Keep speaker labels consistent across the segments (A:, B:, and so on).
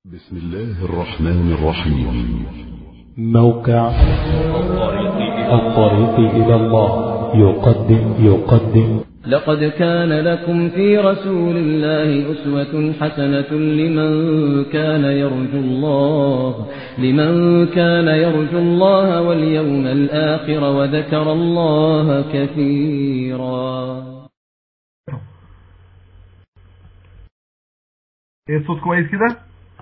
A: بسم الله الرحمن الرحيم
B: موقع الطريق إلى الله يقدم يقدم
C: لقد كان لكم في رسول الله أسوة حسنة لمن كان يرجو الله لمن كان يرجو الله واليوم الآخر وذكر الله كثيرا
D: ايه الصوت كويس كده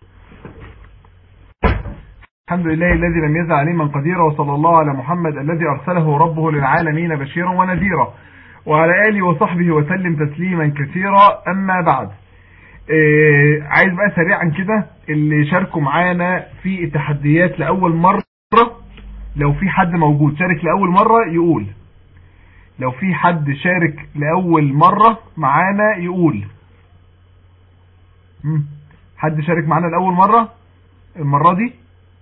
D: الحمد لله الذي لم يزع عليما قديرا وصلى الله على محمد الذي أرسله ربه للعالمين بشيرا ونذيرا وعلى آله وصحبه وسلم تسليما كثيرا أما بعد إيه عايز بقى سريعا كده اللي شاركوا معانا في التحديات لأول مرة لو في حد موجود شارك لأول مرة يقول لو في حد شارك لأول مرة معانا يقول مم. حد شارك معانا لأول مرة المرة دي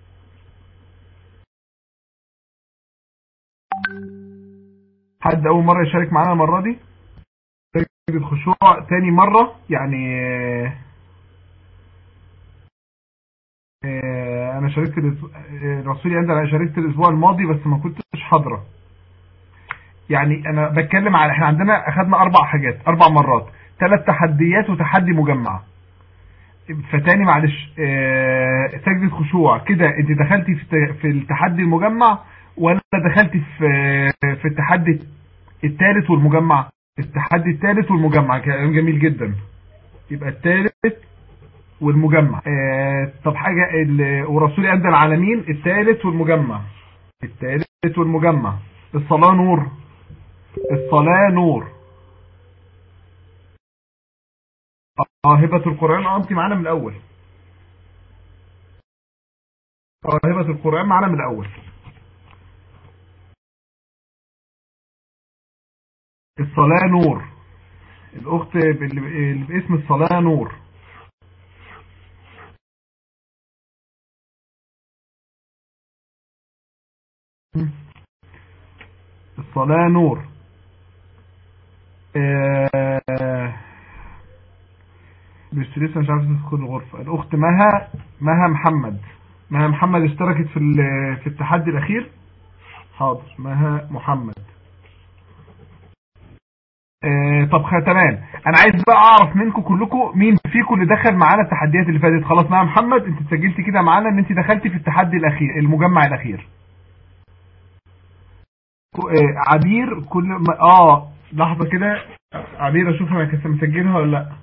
D: حد أول مرة يشارك معانا المرة دي سجد خشوع تاني مرة يعني آه، آه، أنا شاركت الأس- آه، رسولي عندي أنا شاركت الأسبوع الماضي بس ما كنتش حاضرة يعني أنا بتكلم على إحنا عندنا أخدنا أربع حاجات أربع مرات ثلاث تحديات وتحدي مجمع فتاني معلش آه، سجدة خشوع كده انت دخلتي في الت- في التحدي المجمع وانا دخلت في في التحدي الثالث والمجمع التحدي الثالث والمجمع كلام جميل جدا يبقى الثالث والمجمع آه، طب حاجة ال- ورسول أندى العالمين الثالث والمجمع الثالث والمجمع الصلاة نور الصلاة نور اه هبة القرآن اه انت معانا من الأول اه هبة القرآن معانا من الأول الصلاة نور الأخت اللي اللي باسم الصلاة نور الصلاة نور آه، مش لسه مش عارف تدخل الغرفة الأخت مها مها محمد مها محمد اشتركت في ال- في التحدي الأخير حاضر مها محمد آه، طب خ- تمام انا عايز بقى اعرف منكم كلكم مين فيكم اللي دخل معانا التحديات اللي فاتت خلاص مها محمد انت سجلتي كده معانا ان انت دخلتي في التحدي الاخير المجمع الاخير ك- آه، عبير كل ما اه لحظة كده عبير اشوف انا كنت مسجلها ولا لا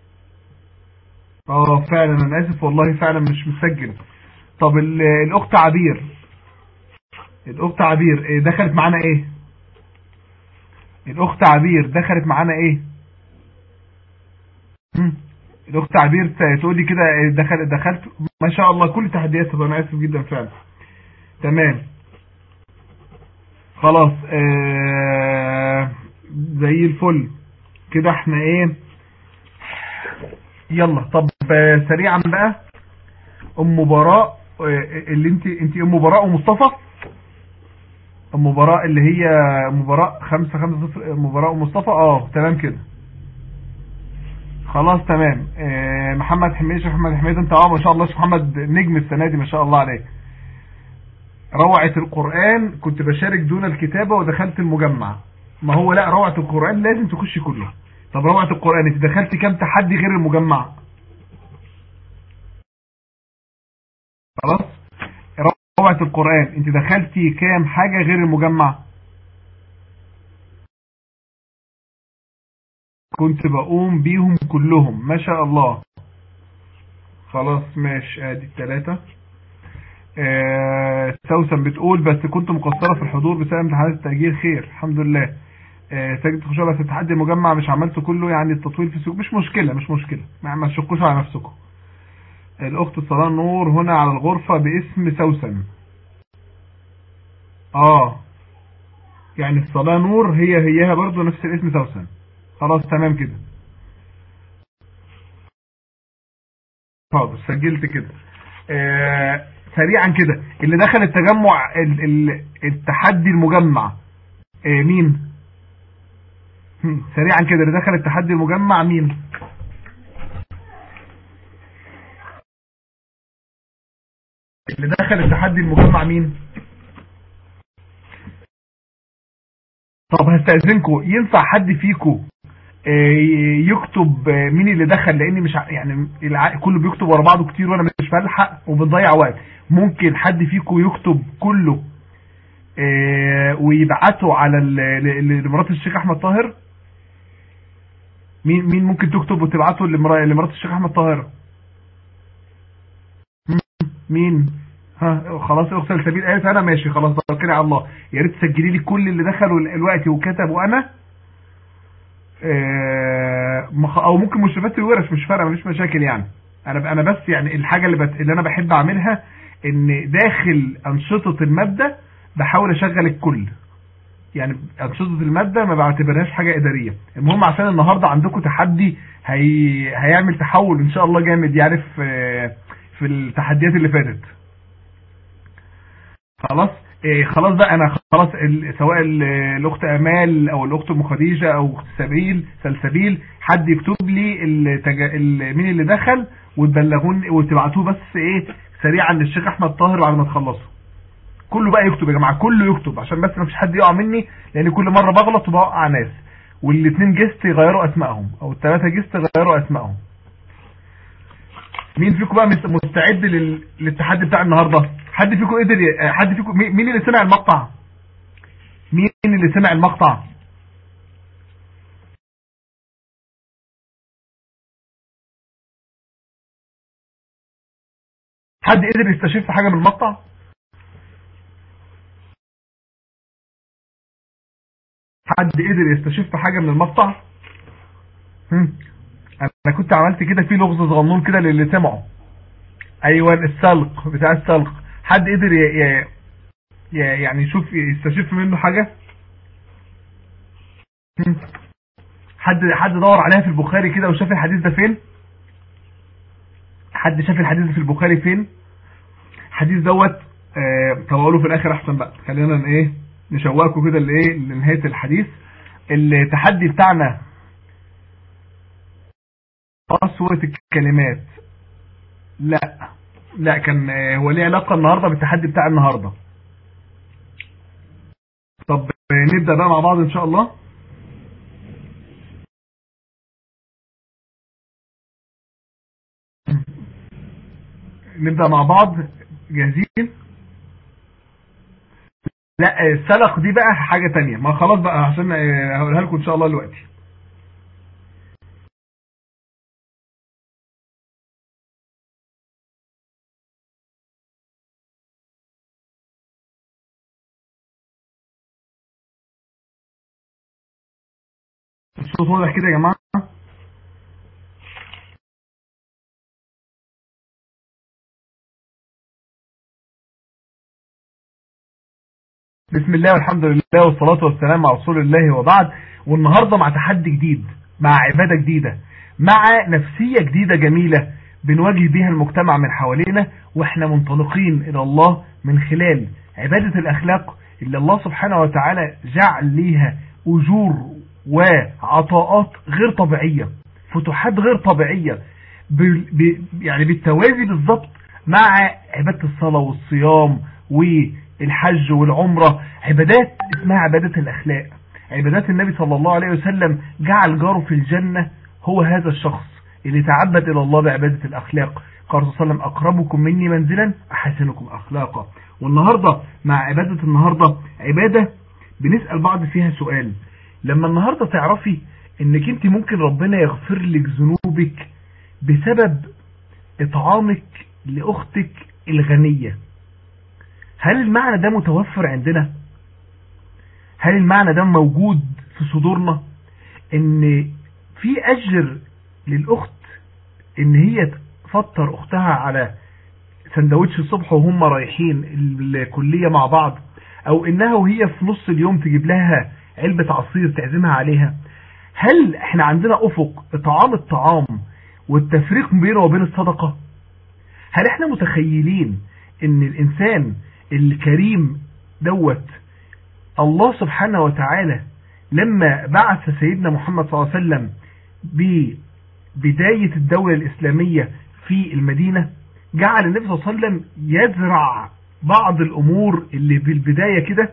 D: اه فعلا انا اسف والله فعلا مش مسجل طب ال- الاخت عبير الاخت عبير إيه دخلت معانا ايه الاخت عبير دخلت معانا ايه مم. الاخت عبير ت- تقول لي كده إيه دخل دخلت ما شاء الله كل تحديات طب انا اسف جدا فعلا تمام خلاص آه زي الفل كده احنا ايه يلا طب آه، سريعا بقى ام براء آه، اللي انت انت ام براء ومصطفى ام براء اللي هي ام براء خمسة خمسة صفر ام براء ومصطفى اه تمام كده خلاص تمام آه، محمد حميد شيخ محمد حميد انت اه ما شاء الله شيخ محمد نجم السنة دي ما شاء الله عليك روعة القرآن كنت بشارك دون الكتابة ودخلت المجمع ما هو لا روعة القرآن لازم تخش كله طب روعة القرآن انت دخلت كام تحدي غير المجمع خلاص روعة القرآن انت دخلتي كام حاجة غير المجمع كنت بقوم بيهم كلهم ما شاء الله خلاص ماشي ادي التلاتة آه، سوسن بتقول بس كنت مقصرة في الحضور بسبب امتحانات التأجيل خير الحمد لله آه، سجد خشوع بس التحدي المجمع مش عملته كله يعني التطويل في السوق مش مشكلة مش مشكلة ما ما تشكوش على نفسكم الأخت صلاة نور هنا على الغرفة باسم سوسن اه يعني الصلاة نور هي هيها برضو نفس الاسم سوسن خلاص تمام كده حاضر سجلت كده آه سريعا كده اللي دخل التجمع ال ال التحدي المجمع آه مين هم، سريعا كده اللي دخل التحدي المجمع مين اللي دخل التحدي المجمع مين طب هستأذنكم ينفع حد فيكم يكتب مين اللي دخل لاني مش يعني كله بيكتب ورا بعضه كتير وانا مش بلحق وبنضيع وقت ممكن حد فيكم يكتب كله ويبعته على لمرات الشيخ احمد طاهر مين مين ممكن تكتب وتبعته لمرات الشيخ احمد طاهر مين ها خلاص اخت السبيل قالت انا ماشي خلاص توكلي على الله يا ريت تسجلي لي كل اللي دخلوا الوقت وكتبوا انا او ممكن مشرفات الورش مش فارقه مفيش مشاكل يعني انا انا بس يعني الحاجه اللي بت... اللي انا بحب اعملها ان داخل انشطه الماده بحاول اشغل الكل يعني انشطه الماده ما بعتبرهاش حاجه اداريه المهم عشان النهارده عندكم تحدي هي... هيعمل تحول ان شاء الله جامد يعني في في التحديات اللي فاتت خلاص إيه خلاص بقى انا خلاص سواء الاخت امال او الاخت ام خديجه او اخت سبيل سلسبيل حد يكتب لي التج... مين اللي دخل وتبلغوني وتبعتوه بس ايه سريعا للشيخ احمد طاهر بعد ما تخلصوا كله بقى يكتب يا جماعه كله يكتب عشان بس ما فيش حد يقع مني لان كل مره بغلط وبوقع ناس والاثنين جست يغيروا اسمائهم او الثلاثه جست يغيروا اسمائهم مين فيكم بقى مستعد لل... للتحدي بتاع النهارده حد فيكم قدر ي... حد فيكم مين اللي سمع المقطع مين اللي سمع المقطع حد قدر يستشف حاجة من المقطع حد قدر يستشف حاجة من المقطع هم. انا كنت عملت كده في لغز صغنون كده للي سمعه ايوه السلق بتاع السلق حد قدر ي... ي... يعني يشوف يستشف منه حاجة حد حد دور عليها في البخاري كده وشاف الحديث ده فين حد شاف الحديث في البخاري فين حديث دوت آه طب اقوله في الاخر احسن بقى خلينا ايه نشوقكم كده لايه لنهايه الحديث التحدي بتاعنا قسوة الكلمات لا لا كان هو ليه علاقة النهاردة بالتحدي بتاع النهاردة طب نبدأ بقى مع بعض ان شاء الله نبدأ مع بعض جاهزين لا السلق دي بقى حاجة تانية ما خلاص بقى عشان هقولها لكم ان شاء الله دلوقتي الصوت واضح كده يا جماعة بسم الله والحمد لله والصلاة والسلام على رسول الله وبعد والنهاردة مع تحدي جديد مع عبادة جديدة مع نفسية جديدة جميلة بنواجه بيها المجتمع من حوالينا واحنا منطلقين الى الله من خلال عبادة الاخلاق اللي الله سبحانه وتعالى جعل ليها اجور وعطاءات غير طبيعية فتوحات غير طبيعية ب... ب... يعني بالتوازي بالضبط مع عبادة الصلاة والصيام والحج والعمرة عبادات اسمها عبادة الأخلاق عبادات النبي صلى الله عليه وسلم جعل جاره في الجنة هو هذا الشخص اللي تعبد إلى الله بعبادة الأخلاق قال صلى الله عليه وسلم أقربكم مني منزلا أحسنكم أخلاقا والنهاردة مع عبادة النهاردة عبادة بنسأل بعض فيها سؤال لما النهاردة تعرفي انك انت ممكن ربنا يغفر لك ذنوبك بسبب اطعامك لاختك الغنية هل المعنى ده متوفر عندنا هل المعنى ده موجود في صدورنا ان في اجر للاخت ان هي تفطر اختها على سندوتش الصبح وهم رايحين الكلية مع بعض او انها وهي في نص اليوم تجيب لها علبة عصير تعزمها عليها هل احنا عندنا افق اطعام الطعام والتفريق بينه وبين الصدقة هل احنا متخيلين ان الانسان الكريم دوت الله سبحانه وتعالى لما بعث سيدنا محمد صلى الله عليه وسلم ببداية الدولة الإسلامية في المدينة جعل النبي صلى الله عليه وسلم يزرع بعض الامور اللي بالبداية كده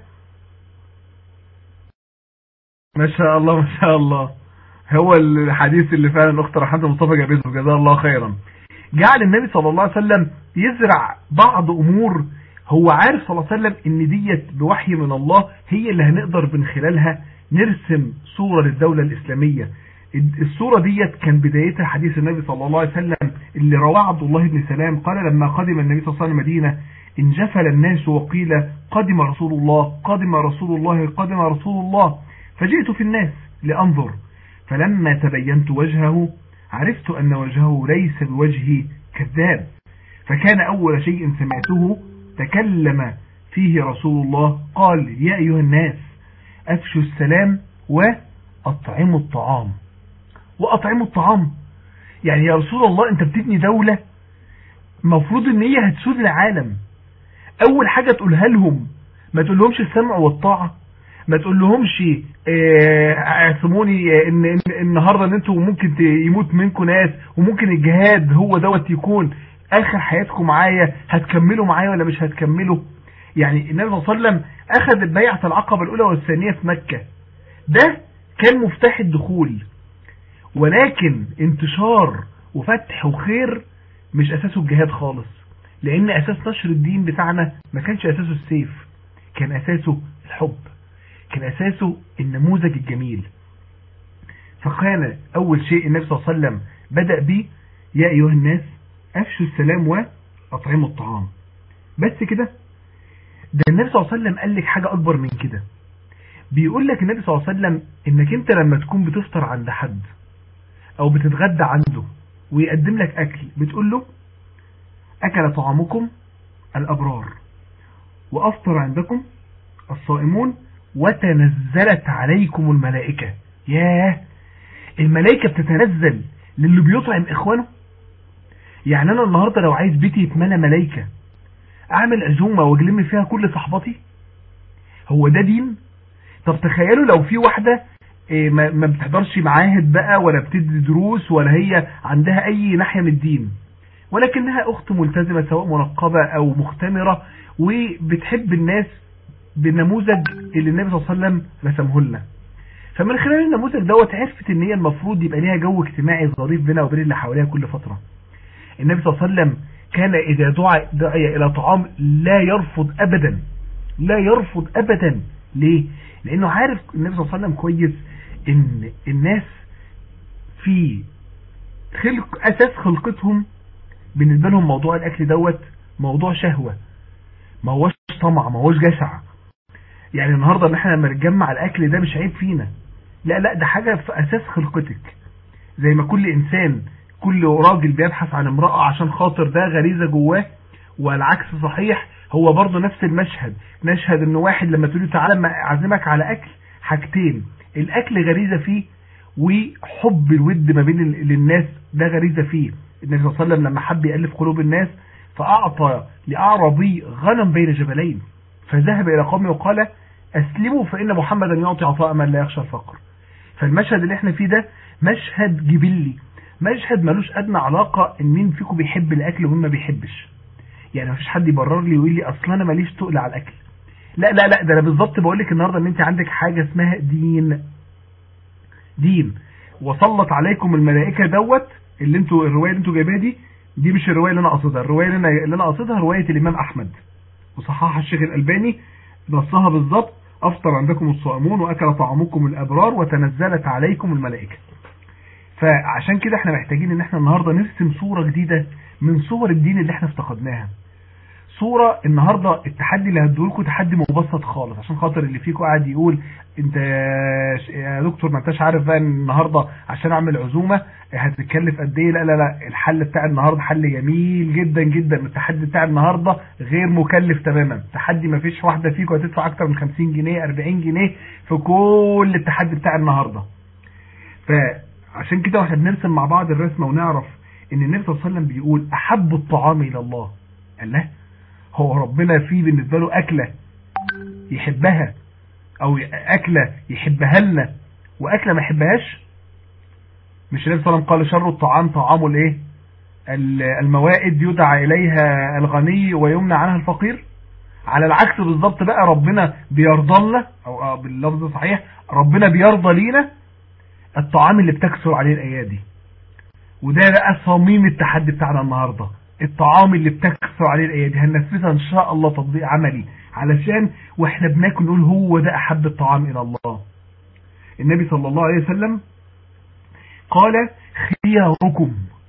D: ما شاء الله ما شاء الله هو الحديث اللي فعلا اخت رحمة مصطفى جابته جزاه الله خيرا جعل النبي صلى الله عليه وسلم يزرع بعض امور هو عارف صلى الله عليه وسلم ان ديت بوحي من الله هي اللي هنقدر من خلالها نرسم صورة للدولة الاسلامية الصورة ديت كان بدايتها حديث النبي صلى الله عليه وسلم اللي رواه عبد الله بن سلام قال لما قدم النبي صلى الله عليه وسلم المدينة انجفل الناس وقيل قدم رسول الله قدم رسول الله قدم رسول الله فجئت في الناس لأنظر فلما تبينت وجهه عرفت أن وجهه ليس بوجه كذاب فكان أول شيء سمعته تكلم فيه رسول الله قال يا أيها الناس أفشوا السلام وأطعموا الطعام وأطعموا الطعام يعني يا رسول الله أنت بتبني دولة مفروض ان هي هتسود العالم اول حاجة تقولها لهم ما تقول لهمش السمع والطاعة ما تقول لهمش اعصموني ان إن النهاردة ان انتوا ممكن يموت منكم ناس وممكن الجهاد هو دوت يكون اخر حياتكم معايا هتكملوا معايا ولا مش هتكملوا يعني النبي صلى الله عليه وسلم اخذ بيعة العقبة الاولى والثانية في مكة ده كان مفتاح الدخول ولكن انتشار وفتح وخير مش اساسه الجهاد خالص لان اساس نشر الدين بتاعنا ما كانش اساسه السيف كان اساسه الحب كان اساسه النموذج الجميل فكان اول شيء النبي صلى الله عليه وسلم بدأ به يا ايها الناس افشوا السلام واطعموا الطعام بس كده ده النبي صلى الله عليه وسلم قال لك حاجة اكبر من كده بيقول لك النبي صلى الله عليه وسلم انك انت لما تكون بتفطر عند حد او بتتغدى عنده ويقدم لك اكل بتقول له اكل طعامكم الابرار وافطر عندكم الصائمون وتنزلت عليكم الملائكة ياه الملائكة بتتنزل للي بيطعم اخوانه يعني انا النهاردة لو عايز بيتي يتمنى ملائكة اعمل عزومة واجلم فيها كل صحباتي هو ده دين طب تخيلوا لو في واحدة ما بتحضرش معاهد بقى ولا بتدي دروس ولا هي عندها اي ناحية من الدين ولكنها اخت ملتزمة سواء منقبة او مختمرة وبتحب الناس بالنموذج اللي النبي صلى الله عليه وسلم رسمه لنا فمن خلال النموذج دوت عرفت ان هي المفروض يبقى ليها جو اجتماعي ظريف بينها وبين اللي حواليها كل فترة النبي صلى الله عليه وسلم كان اذا دعا دعي الى طعام لا يرفض ابدا لا يرفض ابدا ليه لانه عارف النبي صلى الله عليه وسلم كويس ان الناس في خلق اساس خلقتهم بالنسبة لهم موضوع الاكل دوت موضوع شهوة ما هوش طمع ما هوش جشع يعني النهاردة ان احنا لما نتجمع الاكل ده مش عيب فينا لا لا ده حاجة في اساس خلقتك زي ما كل انسان كل راجل بيبحث عن امرأة عشان خاطر ده غريزة جواه والعكس صحيح هو برضه نفس المشهد نشهد ان واحد لما تقول له تعالى ما اعزمك على اكل حاجتين الاكل غريزة فيه وحب الود ما بين الناس ده غريزة فيه النبي صلى الله عليه وسلم لما حب يألف قلوب الناس فأعطى لأعرابي غنم بين جبلين فذهب إلى قومه وقال أسلموا فإن محمدا يعطي عطاء من لا يخشى الفقر فالمشهد اللي احنا فيه ده مشهد جبلي مشهد ملوش أدنى علاقة ان مين فيكم بيحب الأكل ومين ما بيحبش يعني مفيش حد يبرر لي ويقول لي أصلا أنا ماليش تقل على الأكل لا لا لا ده أنا بالظبط بقول لك النهاردة ان انت عندك حاجة اسمها دين دين وسلط عليكم الملائكة دوت اللي انتوا الرواية اللي انتوا جايباها دي دي مش الرواية اللي انا قصدها الرواية اللي انا اللي انا قصدها رواية الامام احمد وصححها الشيخ الالباني نصها بالظبط افطر عندكم الصائمون واكل طعامكم الابرار وتنزلت عليكم الملائكة فعشان كده احنا محتاجين ان احنا النهاردة نرسم صورة جديدة من صور الدين اللي احنا افتقدناها صورة النهاردة التحدي اللي هدولكم تحدي مبسط خالص عشان خاطر اللي فيكم قاعد يقول انت يا دكتور ما انتش عارف بقى النهاردة عشان اعمل عزومة هتتكلف قد ايه لا لا لا الحل بتاع النهاردة حل جميل جدا جدا التحدي بتاع النهاردة غير مكلف تماما تحدي ما فيش واحدة فيكم هتدفع اكتر من 50 جنيه 40 جنيه في كل التحدي بتاع النهاردة فعشان كده واحنا بنرسم مع بعض الرسمة ونعرف ان النبي صلى الله عليه وسلم بيقول احب الطعام الى الله قال له هو ربنا فيه بالنسبة له أكلة يحبها أو أكلة يحبها لنا وأكلة ما يحبهاش مش النبي صلى الله عليه وسلم قال شر الطعام طعام الايه الموائد يدعى إليها الغني ويمنع عنها الفقير على العكس بالظبط بقى ربنا بيرضى لنا أو باللفظ صحيح ربنا بيرضى لينا الطعام اللي بتكسر عليه الأيادي وده بقى صميم التحدي بتاعنا النهاردة الطعام اللي بتكسر عليه الأيادي هننفذها إن شاء الله تطبيق عملي علشان واحنا بناكل نقول هو ده أحب الطعام إلى الله النبي صلى الله عليه وسلم قال خياركم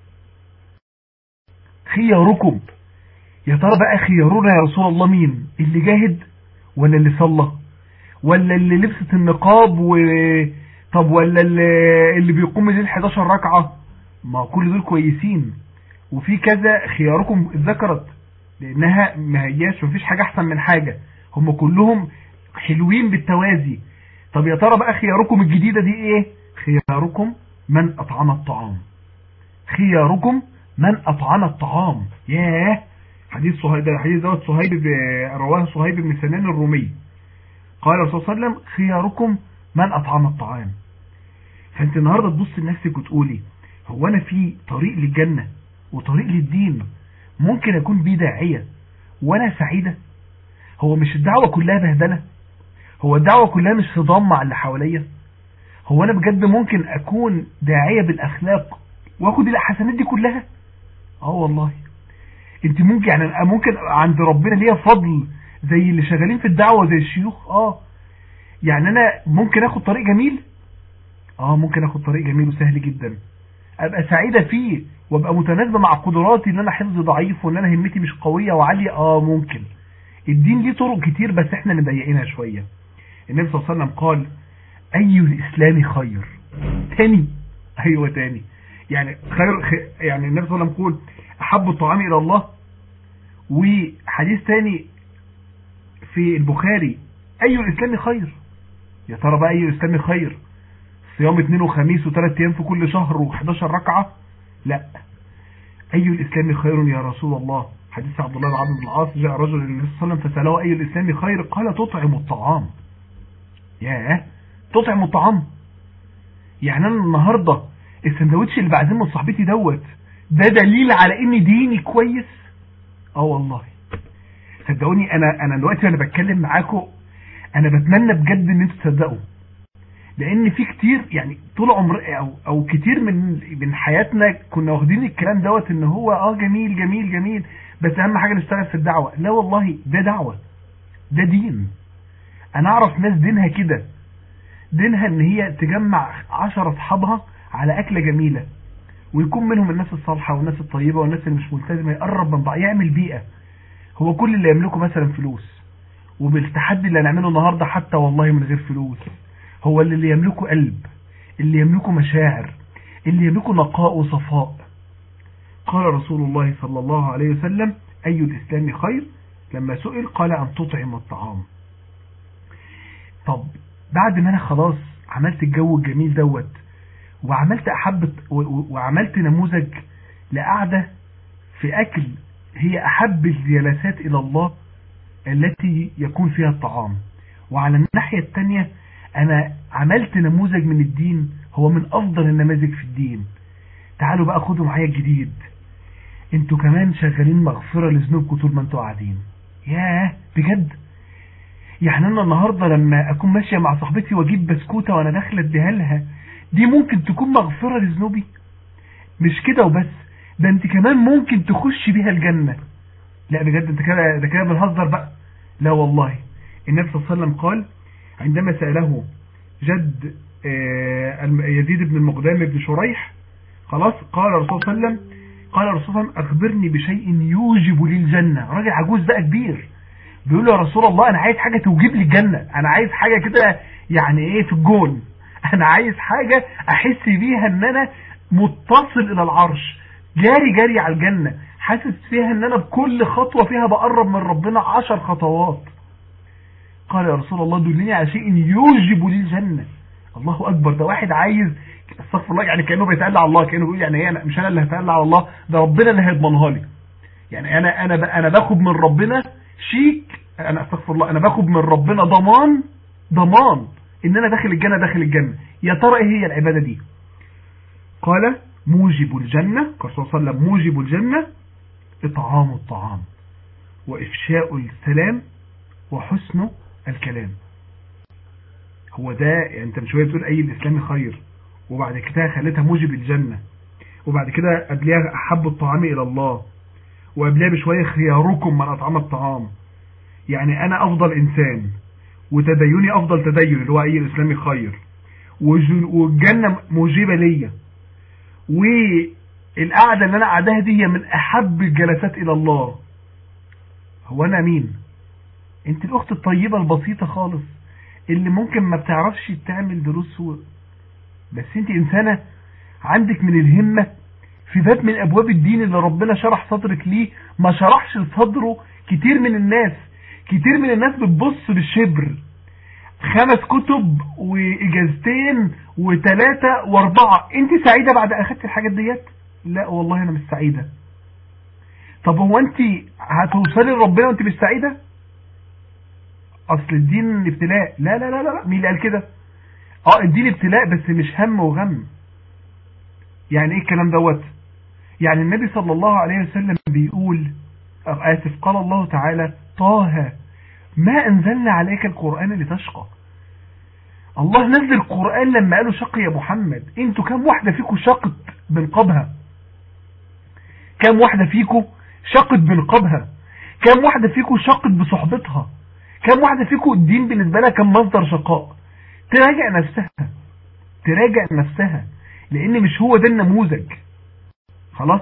D: خياركم يا ترى بقى خيارنا يا رسول الله مين اللي جاهد ولا اللي صلى ولا اللي لبست النقاب و طب ولا اللي, اللي بيقوم الليل 11 ركعة ما كل دول كويسين وفي كذا خياركم ذكرت لانها ما هياش مفيش حاجة احسن من حاجة هم كلهم حلوين بالتوازي طب يا ترى بقى خياركم الجديدة دي ايه خياركم من اطعم الطعام خياركم من اطعم الطعام ياه حديث صهيب ده حديث دوت صهيب رواه صهيب بن سنان الرومي قال الرسول صلى الله عليه وسلم خياركم من اطعم الطعام فانت النهارده تبص لنفسك وتقولي هو انا في طريق للجنه وطريق للدين ممكن اكون بيه داعيه وانا سعيده هو مش الدعوه كلها بهدله هو الدعوه كلها مش صدام مع اللي حواليا هو انا بجد ممكن اكون داعيه بالاخلاق واخد الحسنات دي كلها اه والله انت ممكن يعني ممكن عند ربنا ليها فضل زي اللي شغالين في الدعوة زي الشيوخ اه يعني انا ممكن اخد طريق جميل اه ممكن اخد طريق جميل وسهل جدا ابقى سعيدة فيه وابقى متناسبة مع قدراتي ان انا حفظ ضعيف وان انا همتي مش قوية وعالية اه ممكن الدين ليه طرق كتير بس احنا مضيقينها شوية النبي صلى الله عليه وسلم قال اي الاسلام خير تاني ايوه تاني يعني خير يعني النبي صلى الله عليه وسلم يقول احب الطعام الى الله وحديث تاني في البخاري اي الاسلام خير يا ترى بقى اي الاسلام خير صيام اثنين وخميس وثلاث ايام في كل شهر و11 ركعة لا اي الاسلام خير يا رسول الله حديث عبد الله بن عبد العاص جاء رجل للنبي صلى الله عليه وسلم فسأله اي الاسلام خير قال تطعم الطعام ياه تطعم الطعام يعني انا النهاردة السندوتش اللي بعزمه من صاحبتي دوت ده دليل على ان ديني كويس اه والله صدقوني انا انا دلوقتي وانا بتكلم معاكم انا بتمنى بجد ان انتوا تصدقوا لان في كتير يعني طول عمر او او كتير من من حياتنا كنا واخدين الكلام دوت ان هو اه جميل جميل جميل بس اهم حاجه نشتغل في الدعوه لا والله ده دعوه ده دين انا اعرف ناس دينها كده دينها ان هي تجمع عشرة اصحابها على اكله جميله ويكون منهم الناس الصالحة والناس الطيبة والناس اللي مش ملتزمة يقرب من بعض يعمل بيئة هو كل اللي يملكه مثلا فلوس وبالتحدي اللي هنعمله النهاردة حتى والله من غير فلوس هو اللي, اللي يملكه قلب اللي يملكه مشاعر اللي يملكه نقاء وصفاء قال رسول الله صلى الله عليه وسلم أي الإسلام خير لما سئل قال أن تطعم الطعام طب بعد ما أنا خلاص عملت الجو الجميل دوت وعملت أحب وعملت نموذج لقعدة في أكل هي أحب الجلسات إلى الله التي يكون فيها الطعام وعلى الناحية الثانية أنا عملت نموذج من الدين هو من أفضل النماذج في الدين تعالوا بقى خدوا معايا الجديد انتوا كمان شغالين مغفرة لذنوبكم طول ما انتوا قاعدين ياه بجد يعني انا النهاردة لما اكون ماشية مع صاحبتي واجيب بسكوتة وانا داخلة اديها لها دي ممكن تكون مغفرة لذنوبي مش كده وبس ده انت كمان ممكن تخش بيها الجنة لا بجد انت كده ده كده بنهزر بقى لا والله النبي صلى الله عليه وسلم قال عندما سأله جد يزيد بن المقدام بن شريح خلاص قال الرسول صلى الله عليه وسلم قال الرسول صلى الله عليه وسلم أخبرني بشيء يوجب لي الجنة راجل عجوز بقى كبير بيقول له يا رسول الله أنا عايز حاجة توجب لي الجنة أنا عايز حاجة كده يعني إيه في الجون أنا عايز حاجة أحس بيها إن أنا متصل إلى العرش جاري جاري على الجنة حاسس فيها إن أنا بكل خطوة فيها بقرب من ربنا عشر خطوات قال يا رسول الله دلني على شيء يوجب لي الجنة الله أكبر ده واحد عايز استغفر الله يعني كأنه بيتقال على الله كأنه بيقول يعني ايه أنا مش أنا اللي هتقال على الله ده ربنا اللي هيضمنها لي يعني أنا أنا أنا باخد من ربنا شيك أنا استغفر الله أنا باخد من ربنا ضمان ضمان إن أنا داخل الجنة داخل الجنة يا ترى إيه هي العبادة دي قال موجب الجنة قال صلى الله عليه وسلم موجب الجنة إطعام الطعام وإفشاء السلام وحسن الكلام هو ده يعني انت من شويه بتقول اي الاسلام خير وبعد كده خليتها موجب الجنه وبعد كده قبلها احب الطعام الى الله وقبلها بشويه خياركم من اطعم الطعام يعني انا افضل انسان وتديني افضل تدين اللي هو اي الاسلام خير والجنه موجبه ليا والقعده اللي انا قاعداها دي هي من احب الجلسات الى الله هو انا مين انت الاخت الطيبه البسيطه خالص اللي ممكن ما بتعرفش تعمل دروس و... بس انت انسانة عندك من الهمة في باب من ابواب الدين اللي ربنا شرح صدرك ليه ما شرحش لصدره كتير من الناس كتير من الناس بتبص بالشبر خمس كتب واجازتين وثلاثة واربعة انت سعيدة بعد اخدت الحاجات ديت لا والله انا مش سعيدة طب هو انت هتوصلي لربنا وانت مش سعيدة اصل الدين ابتلاء لا لا لا لا مين اللي قال كده اه الدين ابتلاء بس مش هم وغم يعني ايه الكلام دوت يعني النبي صلى الله عليه وسلم بيقول اسف قال الله تعالى طه ما انزلنا عليك القرآن لتشقى الله نزل القرآن لما قالوا شق يا محمد انتوا كم واحدة فيكم شقت بنقبها كم واحدة فيكم شقت بنقبها كم واحدة فيكم شقت بصحبتها كم واحدة فيكم الدين بالنسبة لها كان مصدر شقاء تراجع نفسها تراجع نفسها لان مش هو ده النموذج خلاص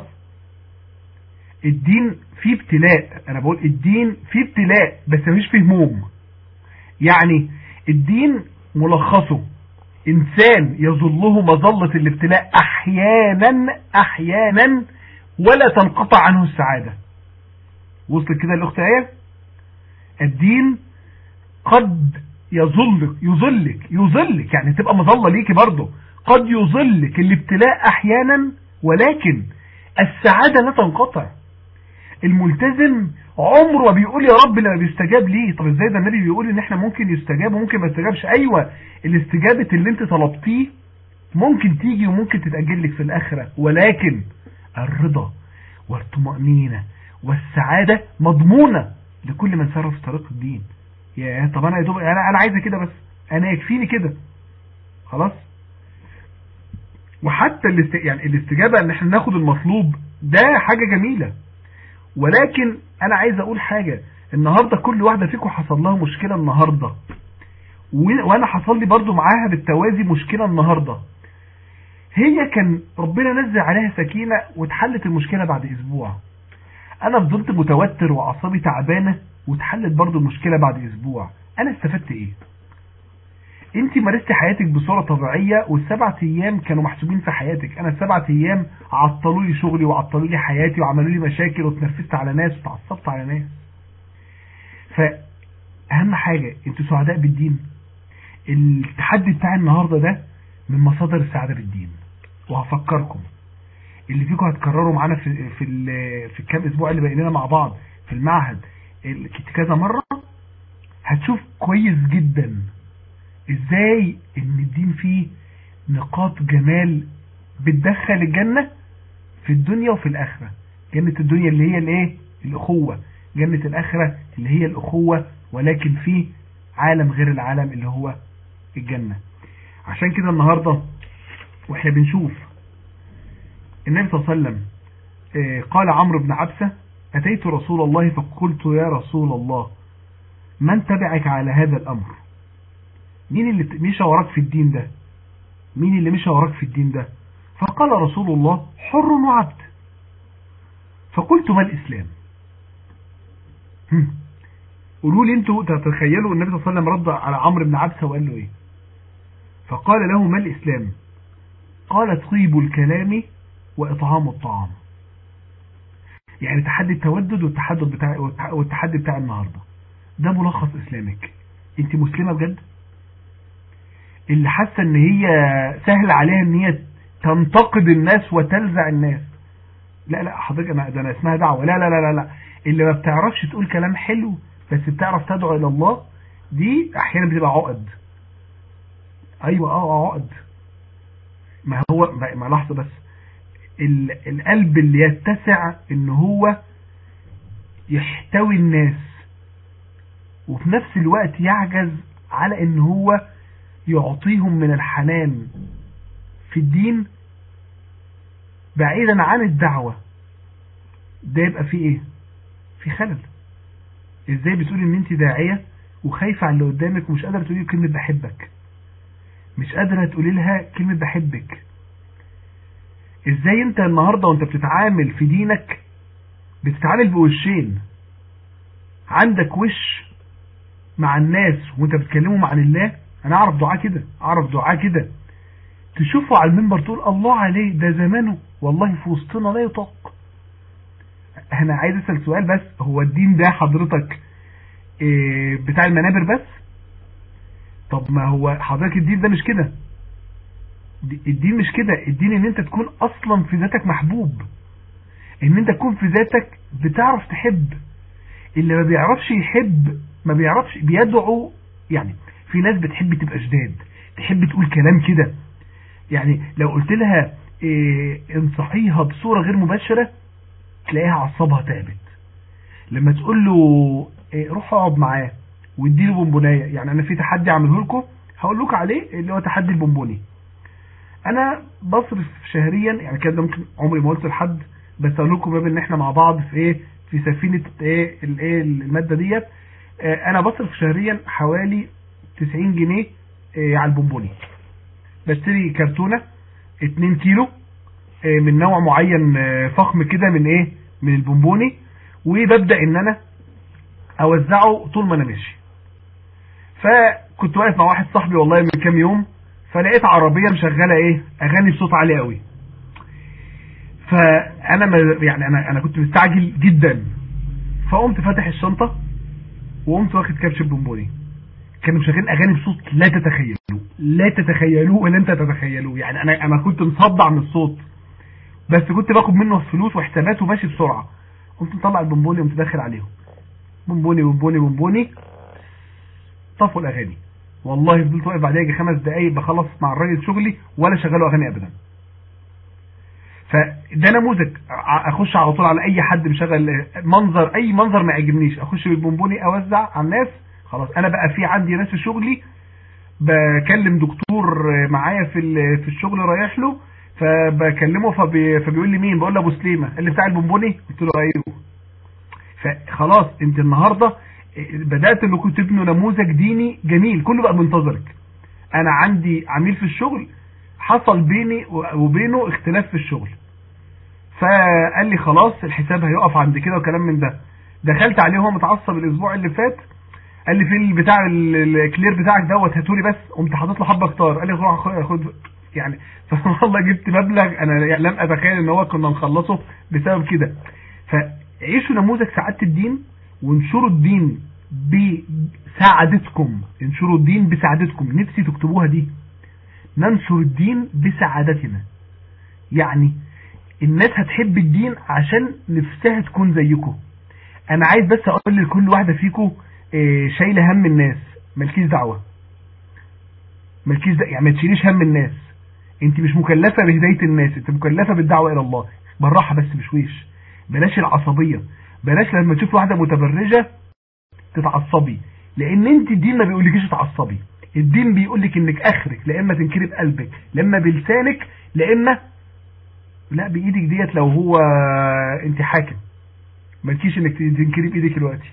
D: الدين فيه ابتلاء انا بقول الدين فيه ابتلاء بس مش فيه هموم يعني الدين ملخصه انسان يظله مظلة الابتلاء احيانا احيانا ولا تنقطع عنه السعادة وصلت كده الاخت ايه الدين قد يظلك يظلك يظلك يعني تبقى مظلة ليكي برضه قد يظلك الابتلاء احيانا ولكن السعادة لا تنقطع الملتزم عمره بيقول يا رب لما بيستجاب ليه طب ازاي ده النبي بيقول ان احنا ممكن يستجاب وممكن ما يستجابش ايوه الاستجابة اللي انت طلبتيه ممكن تيجي وممكن تتأجل لك في الاخرة ولكن الرضا والطمأنينة والسعادة مضمونة لكل من سار في طريق الدين يا طب انا يا دوب انا انا عايزه كده بس انا يكفيني كده خلاص وحتى الاست... يعني الاستجابه ان احنا ناخد المطلوب ده حاجه جميله ولكن انا عايز اقول حاجه النهارده كل واحده فيكم حصل لها مشكله النهارده وانا حصل لي برضو معاها بالتوازي مشكله النهارده هي كان ربنا نزل عليها سكينه واتحلت المشكله بعد اسبوع انا فضلت متوتر واعصابي تعبانه واتحلت برضو المشكلة بعد اسبوع انا استفدت ايه انت مارستي حياتك بصورة طبيعية والسبعة ايام كانوا محسوبين في حياتك انا السبعة ايام عطلوا لي شغلي وعطلوا لي حياتي وعملوا لي مشاكل واتنرفزت على ناس وتعصبت على ناس فاهم حاجة انتوا سعداء بالدين التحدي بتاع النهاردة ده من مصادر السعادة بالدين وهفكركم اللي فيكم هتكرروا معانا في في في الكام اسبوع اللي بقينا مع بعض في المعهد كذا مرة هتشوف كويس جدا ازاي ان الدين فيه نقاط جمال بتدخل الجنة في الدنيا وفي الاخرة جنة الدنيا اللي هي الايه الاخوة جنة الاخرة اللي هي الاخوة ولكن في عالم غير العالم اللي هو الجنة عشان كده النهاردة واحنا بنشوف النبي صلى الله عليه وسلم قال عمرو بن عبسة أتيت رسول الله فقلت يا رسول الله من تبعك على هذا الأمر مين اللي مشى وراك في الدين ده مين اللي مشى وراك في الدين ده فقال رسول الله حر وعبد فقلت ما الإسلام قولوا لي انتوا تتخيلوا النبي صلى الله عليه وسلم رد على عمرو بن عبسة وقال له ايه فقال له ما الإسلام قال طيب الكلام وإطعام الطعام يعني تحدي التودد والتحدد بتاع والتحدي بتاع النهارده ده ملخص اسلامك انت مسلمه بجد اللي حاسه ان هي سهل عليها ان هي تنتقد الناس وتلزع الناس لا لا حضرتك انا ده انا اسمها دعوه لا لا لا لا لا اللي ما بتعرفش تقول كلام حلو بس بتعرف تدعو الى الله دي احيانا بتبقى عقد ايوه اه عقد ما هو ما لحظه بس ال- القلب اللي يتسع ان هو يحتوي الناس وفي نفس الوقت يعجز على ان هو يعطيهم من الحنان في الدين بعيدا عن الدعوة ده يبقى فيه ايه في خلل ازاي بتقول ان انت داعية وخايفة على اللي قدامك ومش قادرة تقولي كلمة بحبك مش قادرة تقولي لها كلمة بحبك ازاي انت النهاردة وانت بتتعامل في دينك بتتعامل بوشين عندك وش مع الناس وانت بتكلمهم عن الله انا اعرف دعاء كده اعرف دعاء كده تشوفه على المنبر تقول الله عليه ده زمانه والله في وسطنا لا يطاق انا عايز اسال سؤال بس هو الدين ده حضرتك إيه بتاع المنابر بس طب ما هو حضرتك الدين ده مش كده دي- الدين مش كده الدين ان انت تكون اصلا في ذاتك محبوب ان انت تكون في ذاتك بتعرف تحب اللي ما بيعرفش يحب ما بيعرفش بيدعو يعني في ناس بتحب تبقى جداد تحب تقول كلام كده يعني لو قلت لها إيه انصحيها بصورة غير مباشرة تلاقيها عصبها تعبت لما تقول له إيه روح اقعد معاه واديله بونبونايه يعني انا في تحدي اعمله لكم هقول لكم عليه اللي هو تحدي البونبوني انا بصرف شهريا يعني كده ممكن عمري ما قلت لحد بس اقول لكم باب ان احنا مع بعض في ايه في سفينه ايه الايه الماده ديت آه، انا بصرف شهريا حوالي 90 جنيه آه، على البونبوني بشتري كرتونه 2 كيلو آه، من نوع معين آه، فخم كده من ايه من البونبوني وببدا ان انا اوزعه طول ما انا ماشي فكنت واقف مع واحد صاحبي والله من كام يوم فلقيت عربيه مشغله ايه اغاني بصوت عالي قوي فانا ما يعني انا انا كنت مستعجل جدا فقمت فاتح الشنطه وقمت واخد كبش البونبوني كانوا مشغلين اغاني بصوت لا تتخيلوه لا تتخيلوه ولا انت تتخيلوه يعني انا انا كنت مصدع من الصوت بس كنت باخد منه فلوس وحسابات وماشي بسرعه قمت مطلع البونبوني وقمت داخل عليهم بونبوني بونبوني بونبوني طفوا الاغاني والله فضلت واقف بعدها يجي خمس دقايق بخلص مع الراجل شغلي ولا شغلوا اغاني ابدا فده نموذج ع- اخش على طول على اي حد مشغل منظر اي منظر ما يعجبنيش اخش بالبونبوني اوزع على الناس خلاص انا بقى في عندي ناس في شغلي بكلم دكتور معايا في ال- في الشغل رايح له فبكلمه فبي فبيقول لي مين بقول له ابو سليمه قال لي بتاع البونبوني قلت له ايوه فخلاص انت النهارده بدات انكم تبنوا نموذج ديني جميل كله بقى منتظرك انا عندي عميل في الشغل حصل بيني وبينه اختلاف في الشغل فقال لي خلاص الحساب هيقف عند كده وكلام من ده دخلت عليه وهو متعصب الاسبوع اللي فات قال لي في البتاع ال- الكلير بتاعك دوت هاتولي بس قمت حاطط له حبه كتار قال لي روح خد- خد يعني والله جبت مبلغ انا لم اتخيل ان هو كنا نخلصه بسبب كده فعيشوا نموذج سعاده الدين وانشروا الدين بسعادتكم انشروا الدين بسعادتكم نفسي تكتبوها دي ننشر الدين بسعادتنا يعني الناس هتحب الدين عشان نفسها تكون زيكم انا عايز بس اقول لكل واحده فيكم إيه، شايله هم الناس مالكيش دعوه مالكيش دعوه يعني ما تشيليش هم الناس انت مش مكلفه بهدايه الناس انت مكلفه بالدعوه الى الله بالراحه بس بشويش بلاش العصبيه بلاش لما تشوف واحده متبرجه تتعصبي لان انت الدين ما بيقولكيش تتعصبي الدين بيقولك انك اخرك لا اما تنكري بقلبك لا اما بلسانك لا اما لا بايدك ديت لو هو انت حاكم مالكيش انك تنكري بايدك دلوقتي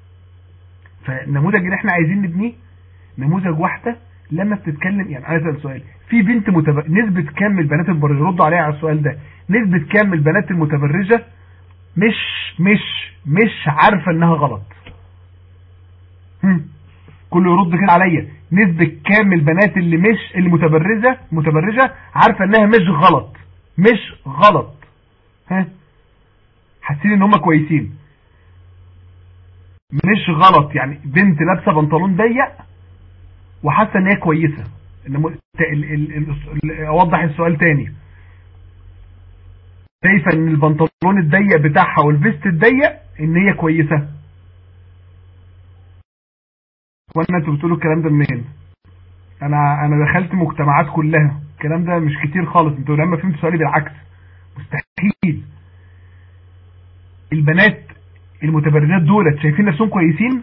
D: فالنموذج اللي احنا عايزين نبنيه نموذج واحده لما بتتكلم يعني عايز اسال سؤال في بنت متبرجه نسبه كام البنات المتبرجه ردوا عليها على السؤال ده نسبه كام البنات المتبرجه مش مش مش عارفه انها غلط هم. كله يرد كده عليا نسبة كام البنات اللي مش اللي متبرجة متبرجة عارفة انها مش غلط مش غلط ها حاسين ان هم كويسين مش غلط يعني بنت لابسه بنطلون ضيق وحاسه ان هي كويسه إن ال- ال- ال- ال- اوضح السؤال تاني شايفه ان البنطلون الضيق بتاعها والفيست الضيق ان هي كويسه وانا انتوا بتقولوا الكلام ده منين انا انا دخلت مجتمعات كلها الكلام ده مش كتير خالص انتوا لما فهمتوا سؤالي بالعكس مستحيل البنات المتبرجات دولت شايفين نفسهم كويسين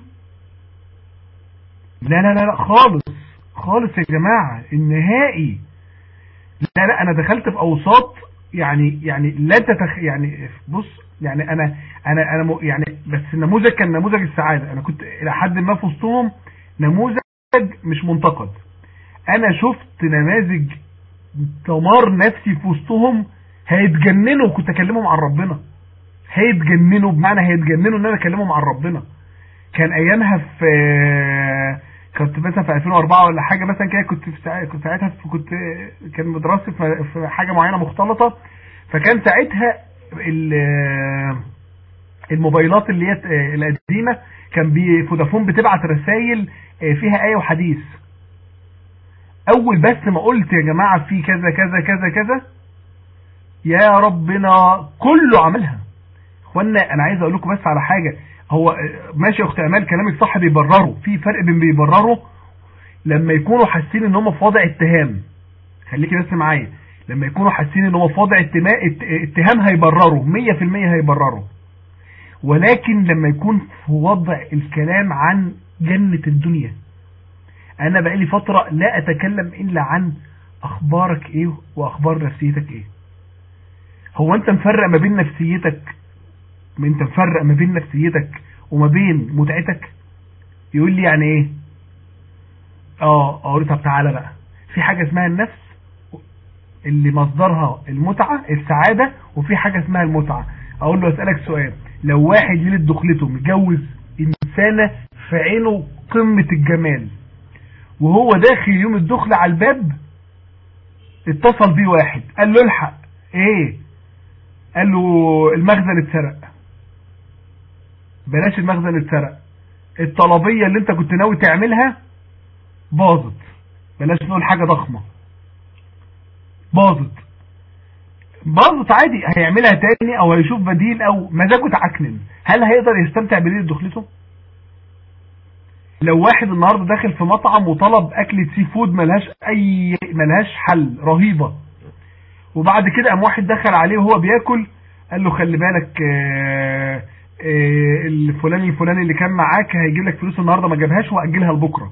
D: لا لا لا لا خالص خالص يا جماعة النهائي لا لا انا دخلت في اوساط يعني يعني لا تتخ يعني بص يعني انا انا انا م... يعني بس النموذج كان نموذج السعادة انا كنت الى حد ما في وسطهم نموذج مش منتقد انا شفت نماذج دمار نفسي في وسطهم هيتجننوا كنت اكلمهم عن ربنا هيتجننوا بمعنى هيتجننوا ان انا اكلمهم عن ربنا كان ايامها في كنت مثلا في 2004 ولا حاجه مثلا كده كنت في ساعتها كنت ساعتها في كنت كان مدرستي في في حاجه معينه مختلطه فكان ساعتها ال- الموبايلات اللي هي القديمه كان بي- فودافون بتبعت رسائل فيها ايه وحديث اول بس ما قلت يا جماعه في كذا كذا كذا كذا يا ربنا كله عملها اخوانا انا عايز اقول لكم بس على حاجه هو ماشي يا اخت امال كلامك صح بيبرروا في فرق بين بيبرروا لما يكونوا حاسين ان هم في وضع اتهام خليكي بس معايا لما يكونوا حاسين ان هم في وضع اتما- ات- اتهام هيبرروا 100% هيبرروا ولكن لما يكون في وضع الكلام عن جنة الدنيا انا بقالي فترة لا اتكلم الا عن اخبارك ايه واخبار نفسيتك ايه هو انت مفرق ما بين نفسيتك ما انت مفرق ما بين نفسيتك وما بين متعتك يقول لي يعني ايه اه اقول له طب تعالى بقى في حاجة اسمها النفس اللي مصدرها المتعة السعادة وفي حاجة اسمها المتعة اقول له اسألك سؤال لو واحد ليلة دخلته متجوز انسانة في عينه قمة الجمال وهو داخل يوم الدخل على الباب اتصل بيه واحد قال له الحق ايه قال له المخزن اتسرق بلاش المخزن اتسرق الطلبية اللي انت كنت ناوي تعملها باظت بلاش نقول حاجة ضخمة باظت باظت عادي هيعملها تاني او هيشوف بديل او مزاجه تعكنن هل هيقدر يستمتع بليلة دخلته لو واحد النهاردة داخل في مطعم وطلب اكلة سي فود ملهاش اي ملهاش حل رهيبة وبعد كده قام واحد دخل عليه وهو بياكل قال له خلي بالك آه، آه، الفلاني الفلاني اللي كان معاك هيجيب لك فلوس النهارده ما جابهاش واجلها لبكره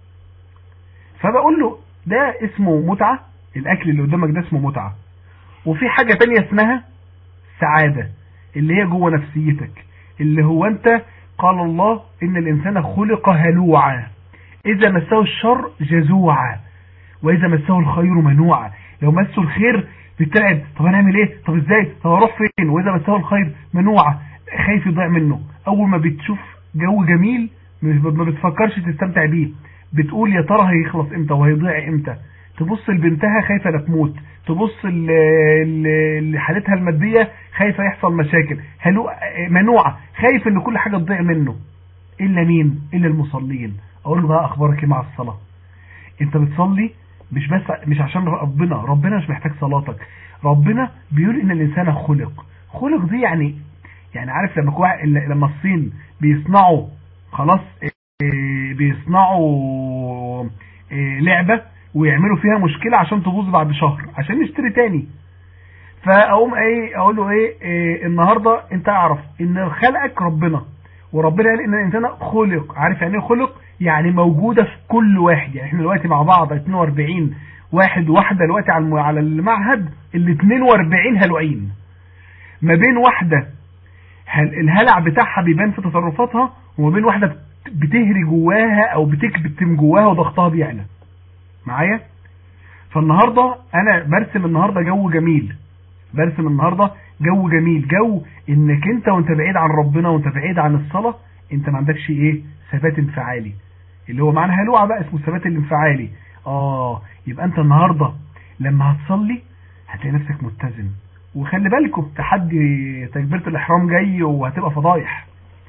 D: فبقول له ده اسمه متعه الاكل اللي قدامك ده اسمه متعه وفي حاجه تانية اسمها سعاده اللي هي جوه نفسيتك اللي هو انت قال الله ان الانسان خلق هلوعا اذا مسه الشر جزوعا واذا مسه الخير منوعا لو مسه الخير بيترعب طب هنعمل ايه طب ازاي طب هروح فين واذا مسه الخير منوعا خايف يضيع منه اول ما بتشوف جو جميل ما بتفكرش تستمتع بيه بتقول يا ترى هيخلص امتى وهيضيع امتى تبص لبنتها خايفه لا تموت تبص ل- ل- لحالتها الماديه خايفه يحصل مشاكل هلو منوعه خايف ان كل حاجه تضيع منه الا مين الا المصلين اقول له بقى اخبارك ايه مع الصلاه انت بتصلي مش بس مش عشان ربنا ربنا مش محتاج صلاتك ربنا بيقول ان الانسان خلق خلق دي يعني يعني عارف لما كوا... لما الصين بيصنعوا خلاص إيه، بيصنعوا إيه، لعبة ويعملوا فيها مشكلة عشان تبوظ بعد شهر عشان نشتري تاني فاقوم ايه اقول له ايه, إيه النهارده انت اعرف ان خلقك ربنا وربنا قال ان الانسان خلق عارف يعني ايه خلق يعني موجوده في كل واحد يعني احنا دلوقتي مع بعض 42 واحد واحده دلوقتي على الم- على المعهد ال 42 هلوعين ما بين واحده هل- الهلع بتاعها بيبان في تصرفاتها وما بين واحده بت- بتهري جواها او بتكبتم جواها وضغطها بيعلى معايا فالنهارده انا برسم النهارده جو جميل برسم النهارده جو جميل جو انك انت وانت بعيد عن ربنا وانت بعيد عن الصلاه انت ما عندكش ايه ثبات انفعالي اللي هو معنى هلوعه بقى اسمه الثبات الانفعالي اه يبقى انت النهارده لما هتصلي هتلاقي نفسك متزن وخلي بالكم تحدي تكبيره الاحرام جاي وهتبقى فضايح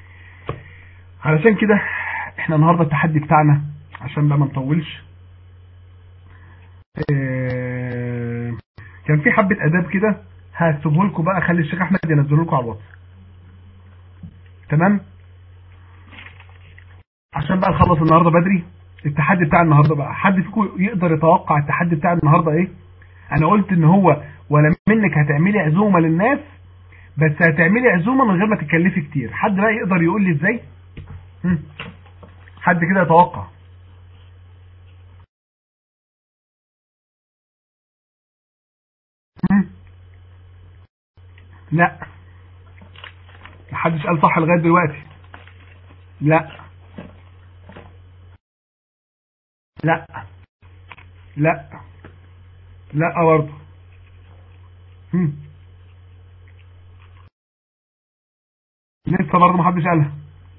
D: علشان كده احنا النهارده التحدي بتاعنا عشان بقى ما نطولش آه، كان في حبة اداب كده هكتبه لكم بقى خلي الشيخ احمد ينزله لكم على الواتس تمام عشان بقى نخلص النهارده بدري التحدي بتاع النهارده بقى حد فيكم يقدر يتوقع التحدي بتاع النهارده ايه انا قلت ان هو ولا منك هتعملي عزومة للناس بس هتعملي عزومة من غير ما تكلفي كتير حد بقى يقدر يقول لي ازاي هم؟ حد كده يتوقع هم؟ لا محدش قال صح لغاية دلوقتي لا لا لا لا برضه هم. لسه برضه محدش قالها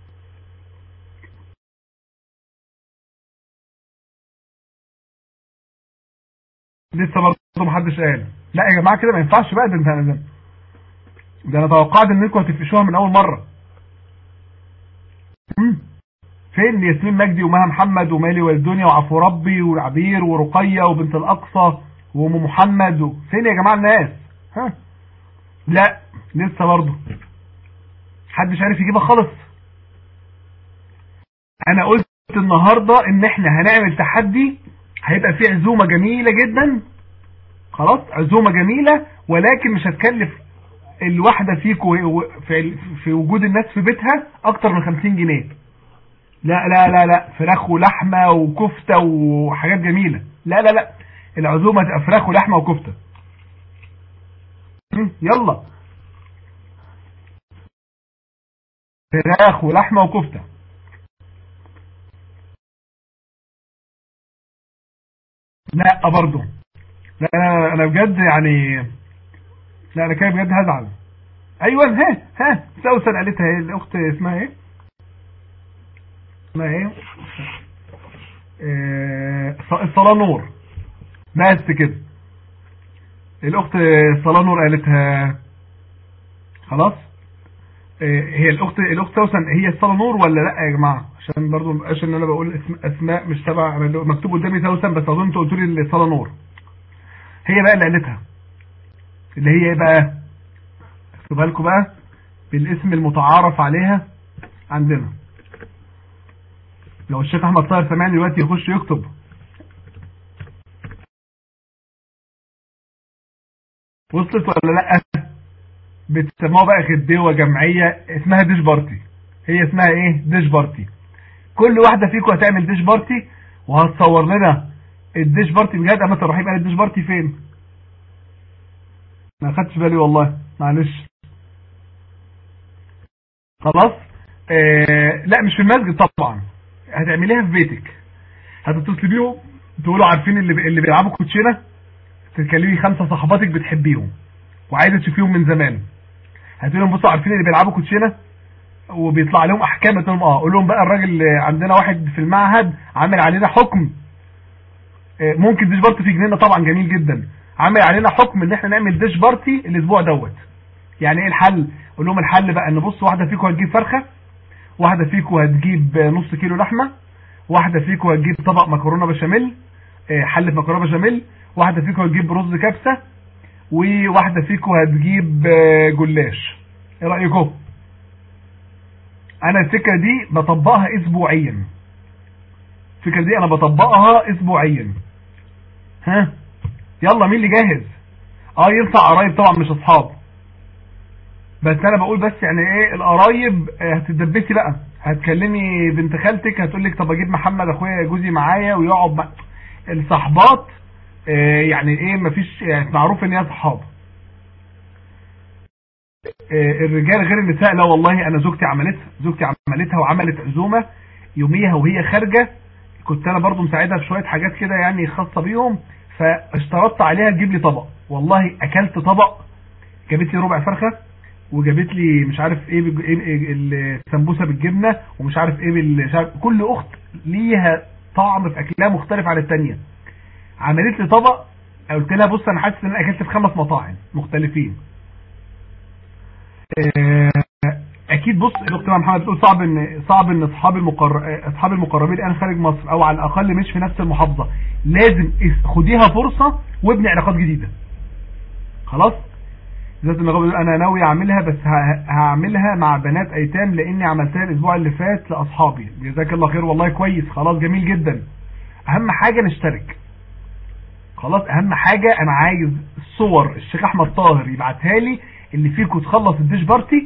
D: لسه برضه محدش قال لا يا جماعه كده ما ينفعش بقى ده انت ده, ده انا توقعت انكم هتفشوها من اول مره هم. فين ياسمين مجدي ومها محمد ومالي والدنيا وعفو ربي وعبير ورقية وبنت الأقصى وام محمد و... فين يا جماعة الناس ها لا لسه برضه محدش عارف يجيبها خالص انا قلت النهاردة ان احنا هنعمل تحدي هيبقى فيه عزومة جميلة جدا خلاص عزومة جميلة ولكن مش هتكلف الواحدة فيكم في, في وجود الناس في بيتها اكتر من 50 جنيه لا لا لا لا فراخ ولحمة وكفتة وحاجات جميلة لا لا لا العزومة تبقى فراخ ولحمة وكفتة يلا فراخ ولحمة وكفتة لا برضو لا انا انا بجد يعني لا انا كده بجد هزعل ايوه ها ها سوسن قالتها ايه الاخت اسمها ايه اسمها ايه آه الصلاة نور بس كده الاخت الصلاة نور قالتها خلاص آه هي الاخت الاخت سوسن هي الصلاة نور ولا لا يا جماعة عشان برضو مبقاش ان انا بقول اسم اسماء مش تبع مكتوب قدامي سوسن بس اظن انتوا قلتوا لي الصلاة نور هي بقى اللي قالتها اللي هي ايه بقى اكتبها لكم بقى بالاسم المتعارف عليها عندنا لو الشيخ احمد طاهر سمعني دلوقتي يخش يكتب وصلت ولا لا بتسموها بقى غدوه جمعيه اسمها ديش بارتي هي اسمها ايه ديش بارتي كل واحده فيكم هتعمل ديش بارتي وهتصور لنا الديش بارتي بجد اما الرحيم قال الديش بارتي فين ما خدتش بالي والله معلش خلاص آه لا مش في المسجد طبعا هتعمليها في بيتك هتتصلي بيهم تقولوا عارفين اللي اللي بيلعبوا كوتشينه تتكلمي خمسه صحباتك بتحبيهم وعايزه تشوفيهم من زمان هتقول لهم بصوا عارفين اللي بيلعبوا كوتشينه وبيطلع لهم احكام تقول لهم اه قول لهم بقى الراجل عندنا واحد في المعهد عامل علينا حكم ممكن ديش بارتي في جنينه طبعا جميل جدا عامل علينا حكم ان احنا نعمل ديش بارتي الاسبوع دوت يعني ايه الحل قول لهم الحل بقى ان بص واحده فيكم هتجيب فرخه واحده فيكم هتجيب نص كيلو لحمه واحده فيكم هتجيب طبق مكرونه بشاميل حله مكرونه بشاميل واحده فيكم هتجيب رز كبسه وواحده فيكم هتجيب جلاش ايه رايكم انا الفكره دي بطبقها اسبوعيا الفكره دي انا بطبقها اسبوعيا ها يلا مين اللي جاهز اه ينفع قرايب طبعا مش اصحاب بس انا بقول بس يعني ايه القرايب هتدبسي بقى هتكلمي بنت خالتك هتقول لك طب اجيب محمد اخويا جوزي معايا ويقعد مع الصحبات آه يعني ايه مفيش يعني معروف ان هي صحاب آه الرجال غير النساء لا والله انا زوجتي عملتها زوجتي عملتها وعملت عزومه يوميها وهي خارجه كنت انا برضو مساعدها في شويه حاجات كده يعني خاصه بيهم فاشترطت عليها تجيب لي طبق والله اكلت طبق جابت لي ربع فرخه وجابت لي مش عارف ايه, بج... إيه السمبوسه بالجبنه ومش عارف ايه بال... عارف... كل اخت ليها طعم في اكلها مختلف عن الثانيه عملت لي طبق قلت لها بص انا حاسس ان انا اكلت في خمس مطاعم مختلفين اكيد بص دكتور محمد بتقول صعب ان صعب ان اصحاب المقر... اصحاب المقربين الان خارج مصر او على الاقل مش في نفس المحافظه لازم خديها فرصه وابني علاقات جديده خلاص ذات النقابه انا ناوي اعملها بس هعملها مع بنات ايتام لاني عملتها الاسبوع اللي فات لاصحابي جزاك الله خير والله كويس خلاص جميل جدا اهم حاجه نشترك خلاص اهم حاجة انا عايز الصور الشيخ احمد طاهر يبعتها لي اللي فيكم تخلص الديش بارتي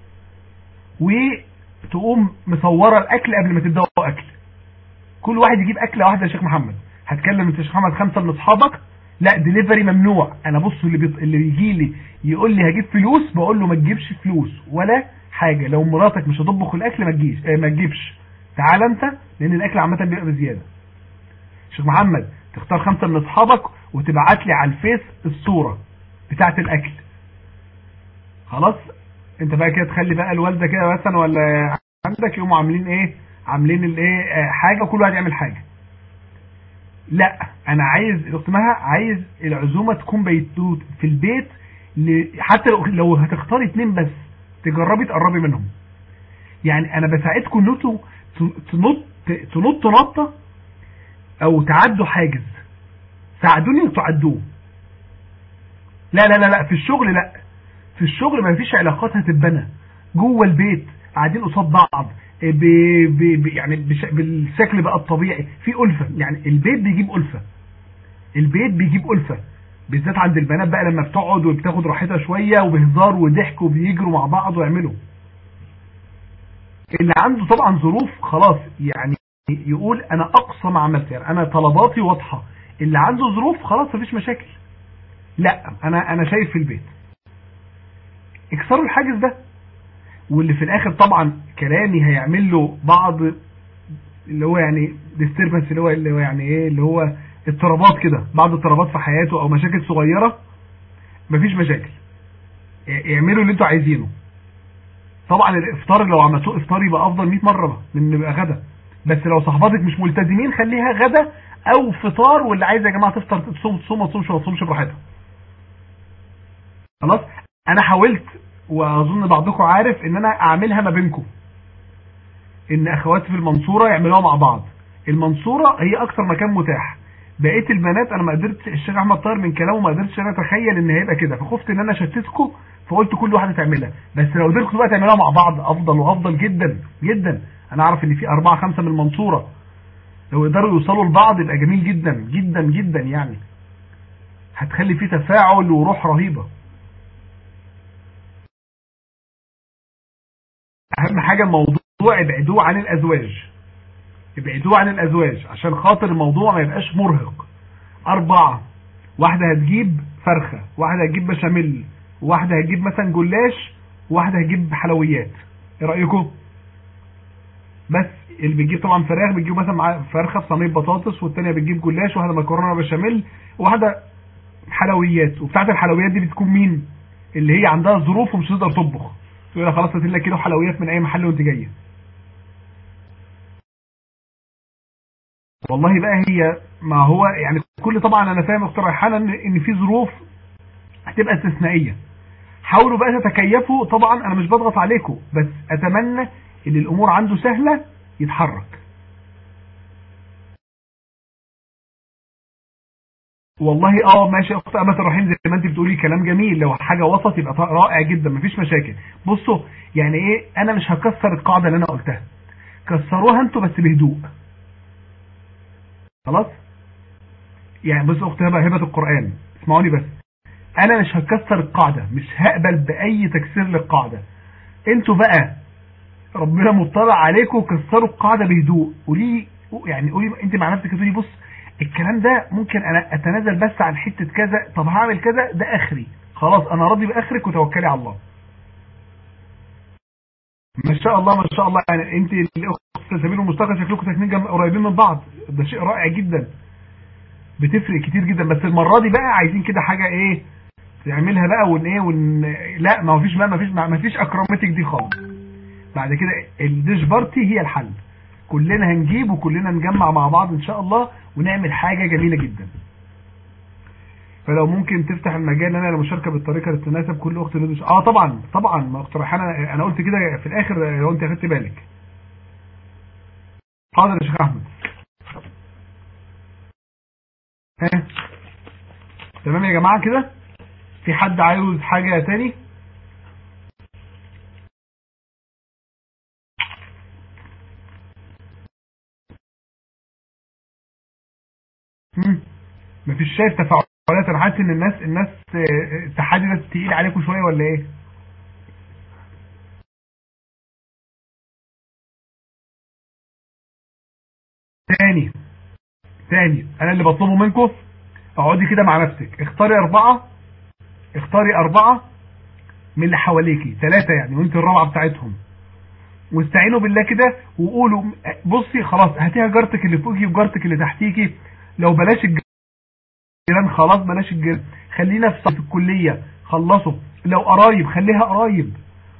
D: وتقوم مصورة الاكل قبل ما تبدأوا اكل كل واحد يجيب اكلة واحدة يا شيخ محمد هتكلم انت يا شيخ محمد خمسة من اصحابك لا ديليفري ممنوع انا بص اللي بيط... اللي بيجي لي يقول لي هجيب فلوس بقول له ما تجيبش فلوس ولا حاجة لو مراتك مش هتطبخ الاكل ما تجيش اه ما تجيبش تعال انت لان الاكل عامة بيبقى بزيادة شيخ محمد تختار خمسة من اصحابك وتبعت لي على الفيس الصورة بتاعت الاكل خلاص انت بقى كده تخلي بقى الوالدة كده مثلا ولا عندك يقوموا عاملين ايه عاملين الايه اه حاجة كل واحد يعمل حاجة لا انا عايز الاخت مها عايز العزومة تكون بيتوت في البيت ل... حتى لو, لو هتختاري اتنين بس تجربي تقربي منهم يعني انا بساعدكم ان انتوا تنط تنط نطة او تعدوا حاجز ساعدوني انتوا تعدوه لا لا لا لا في الشغل لا في الشغل ما فيش علاقات هتتبنى جوه البيت قاعدين قصاد بعض ب... ب... ب... يعني بش... بالشكل بقى الطبيعي في ألفة يعني البيت بيجيب ألفة البيت بيجيب ألفة بالذات عند البنات بقى لما بتقعد وبتاخد راحتها شوية وبهزار وضحك وبيجروا مع بعض ويعملوا اللي عنده طبعا ظروف خلاص يعني يقول انا اقصى ما عملت يعني انا طلباتي واضحة اللي عنده ظروف خلاص مفيش مشاكل لا انا انا شايف في البيت اكسروا الحاجز ده واللي في الاخر طبعا كلامي هيعمل له بعض اللي هو يعني disturbance اللي هو اللي هو يعني ايه اللي هو اضطرابات كده بعض اضطرابات في حياته او مشاكل صغيرة مفيش مشاكل اعملوا اللي انتوا عايزينه طبعا الافطار لو عملتوه افطار يبقى افضل 100 مرة من يبقى غدا بس لو صحباتك مش ملتزمين خليها غدا او فطار واللي عايز يا جماعة تفطر تصوم تصوم ما تصومش ما تصومش براحتها خلاص انا حاولت واظن بعضكم عارف ان انا اعملها ما بينكم ان اخواتي في المنصورة يعملوها مع بعض المنصورة هي اكثر مكان متاح بقيت البنات انا ما قدرتش الشيخ احمد طاهر من كلامه ما قدرتش انا اتخيل ان هيبقى كده فخفت ان انا اشتتكم فقلت كل واحده تعملها بس لو قدرتوا بقى تعملوها مع بعض افضل وافضل جدا جدا انا اعرف ان في اربعة خمسة من المنصورة لو يقدروا يوصلوا لبعض يبقى جميل جدا جدا جدا يعني هتخلي فيه تفاعل وروح رهيبة اهم حاجة الموضوع ابعدوه عن الازواج ابعدوه عن الازواج عشان خاطر الموضوع ما يبقاش مرهق اربعة واحدة هتجيب فرخة واحدة هتجيب بشاميل واحدة هتجيب مثلا جلاش واحدة هتجيب حلويات ايه رأيكم بس اللي بتجيب طبعا فراخ بتجيب مثلا مع فرخة في صينيه بطاطس والتانية بتجيب جلاش واحدة مكرونة بشاميل وواحدة حلويات وبتاعت الحلويات دي بتكون مين اللي هي عندها ظروف ومش تقدر تطبخ تقول لها خلاص هات لك كيلو حلويات من اي محل وانت جايه والله بقى هي ما هو يعني كل طبعا انا فاهم اختار ريحانه ان ان في ظروف هتبقى استثنائيه حاولوا بقى تتكيفوا طبعا انا مش بضغط عليكم بس اتمنى ان الامور عنده سهله يتحرك والله اه ماشي يا اخت امة الرحيم زي ما انت بتقولي كلام جميل لو حاجه وسط يبقى رائع جدا مفيش مشاكل بصوا يعني ايه انا مش هكسر القاعده اللي انا قلتها كسروها انتوا بس بهدوء خلاص يعني بص اخت هبه هبه القران اسمعوني بس انا مش هكسر القاعده مش هقبل باي تكسير للقاعده انتوا بقى ربنا مطلع عليكم كسروا القاعده بهدوء قولي يعني قولي انت مع نفسك تقولي بص الكلام ده ممكن انا اتنازل بس عن حته كذا طب هعمل كذا ده اخري خلاص انا راضي باخرك وتوكلي على الله ما شاء الله ما شاء الله يعني انت الاخت سبيل المستقبل شكلكم ساكنين جنب قريبين من بعض ده شيء رائع جدا بتفرق كتير جدا بس المره دي بقى عايزين كده حاجه ايه تعملها بقى ون ايه ون لا ما فيش بقى ما فيش ما فيش اكرامتك دي خالص بعد كده الديش بارتي هي الحل كلنا هنجيب وكلنا نجمع مع بعض ان شاء الله ونعمل حاجه جميله جدا فلو ممكن تفتح المجال انا للمشاركه بالطريقه اللي تناسب كل اخت ندوش اه طبعا طبعا ما اقترح انا انا قلت كده في الاخر لو انت اخدت بالك حاضر يا شيخ احمد ها تمام يا جماعه كده في حد عايز حاجه تاني مم. مفيش شايف تفاعلات انا حاسس ان الناس الناس آه، التحدي ده تقيل عليكم شويه ولا ايه تاني تاني انا اللي بطلبه منكم اقعدي كده مع نفسك اختاري اربعة اختاري اربعة من اللي حواليكي ثلاثة يعني وانت الرابعة بتاعتهم واستعينوا بالله كده وقولوا بصي خلاص هاتيها جارتك اللي فوقي وجارتك اللي تحتيكي لو بلاش الجيران خلاص بلاش الجيران خلينا في في الكلية خلصوا لو قرايب خليها قرايب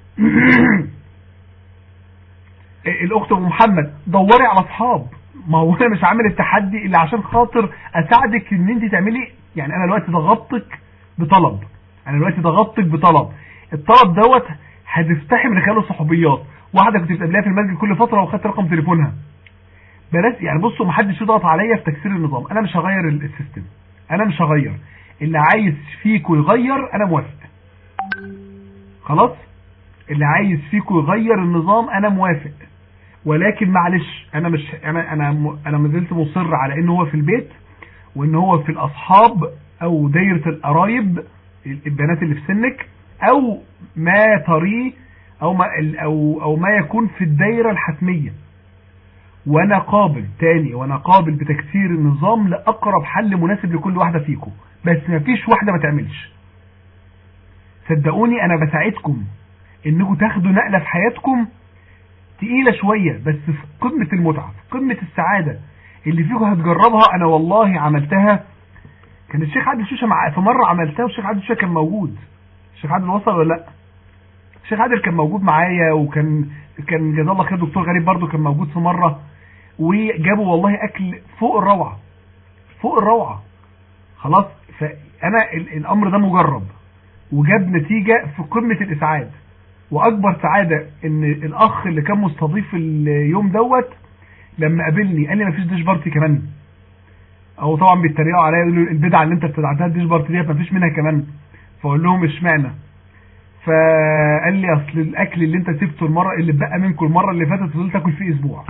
D: الاخت ام محمد دوري على اصحاب ما هو انا مش عامل التحدي الا عشان خاطر اساعدك ان انت تعملي يعني انا دلوقتي ضغطتك بطلب انا دلوقتي ضغطتك بطلب الطلب دوت هتفتحي من خلاله صحوبيات واحده كنت بتقابليها في المسجد كل فتره وخدت رقم تليفونها بلاش يعني بصوا ما حدش يضغط عليا في تكسير النظام انا مش هغير السيستم انا مش هغير اللي عايز فيكم يغير انا موافق خلاص اللي عايز فيكم يغير النظام انا موافق ولكن معلش انا مش انا انا م- انا ما زلت مصر على ان هو في البيت وان هو في الاصحاب او دايره القرايب البنات اللي في سنك او ما تريه او ما او او ما يكون في الدايره الحتميه وانا قابل تاني وانا قابل بتكسير النظام لاقرب حل مناسب لكل واحده فيكم بس ما فيش واحده ما تعملش صدقوني انا بساعدكم انكم تاخدوا نقله في حياتكم تقيلة شوية بس في قمة المتعة في قمة السعادة اللي فيكم هتجربها انا والله عملتها كان الشيخ عادل شوشة مع في مرة عملتها والشيخ عادل شوشة كان موجود الشيخ عادل وصل ولا لا الشيخ عادل كان موجود معايا وكان كان جزاه الله خير دكتور غريب برضو كان موجود في مرة وجابوا والله اكل فوق الروعة فوق الروعة خلاص فانا ال- الامر ده مجرب وجاب نتيجة في قمة الاسعاد واكبر سعادة ان الاخ اللي كان مستضيف اليوم دوت لما قابلني قال لي مفيش ديش بارتي كمان او طبعا بيتريقوا عليا يقولوا البدعه اللي انت بتدعها الديش بارتي ديت مفيش منها كمان فاقول لهم اشمعنى فقال لي اصل الاكل اللي انت سبته المره اللي اتبقى منكم المره اللي فاتت فضلت تاكل فيه اسبوع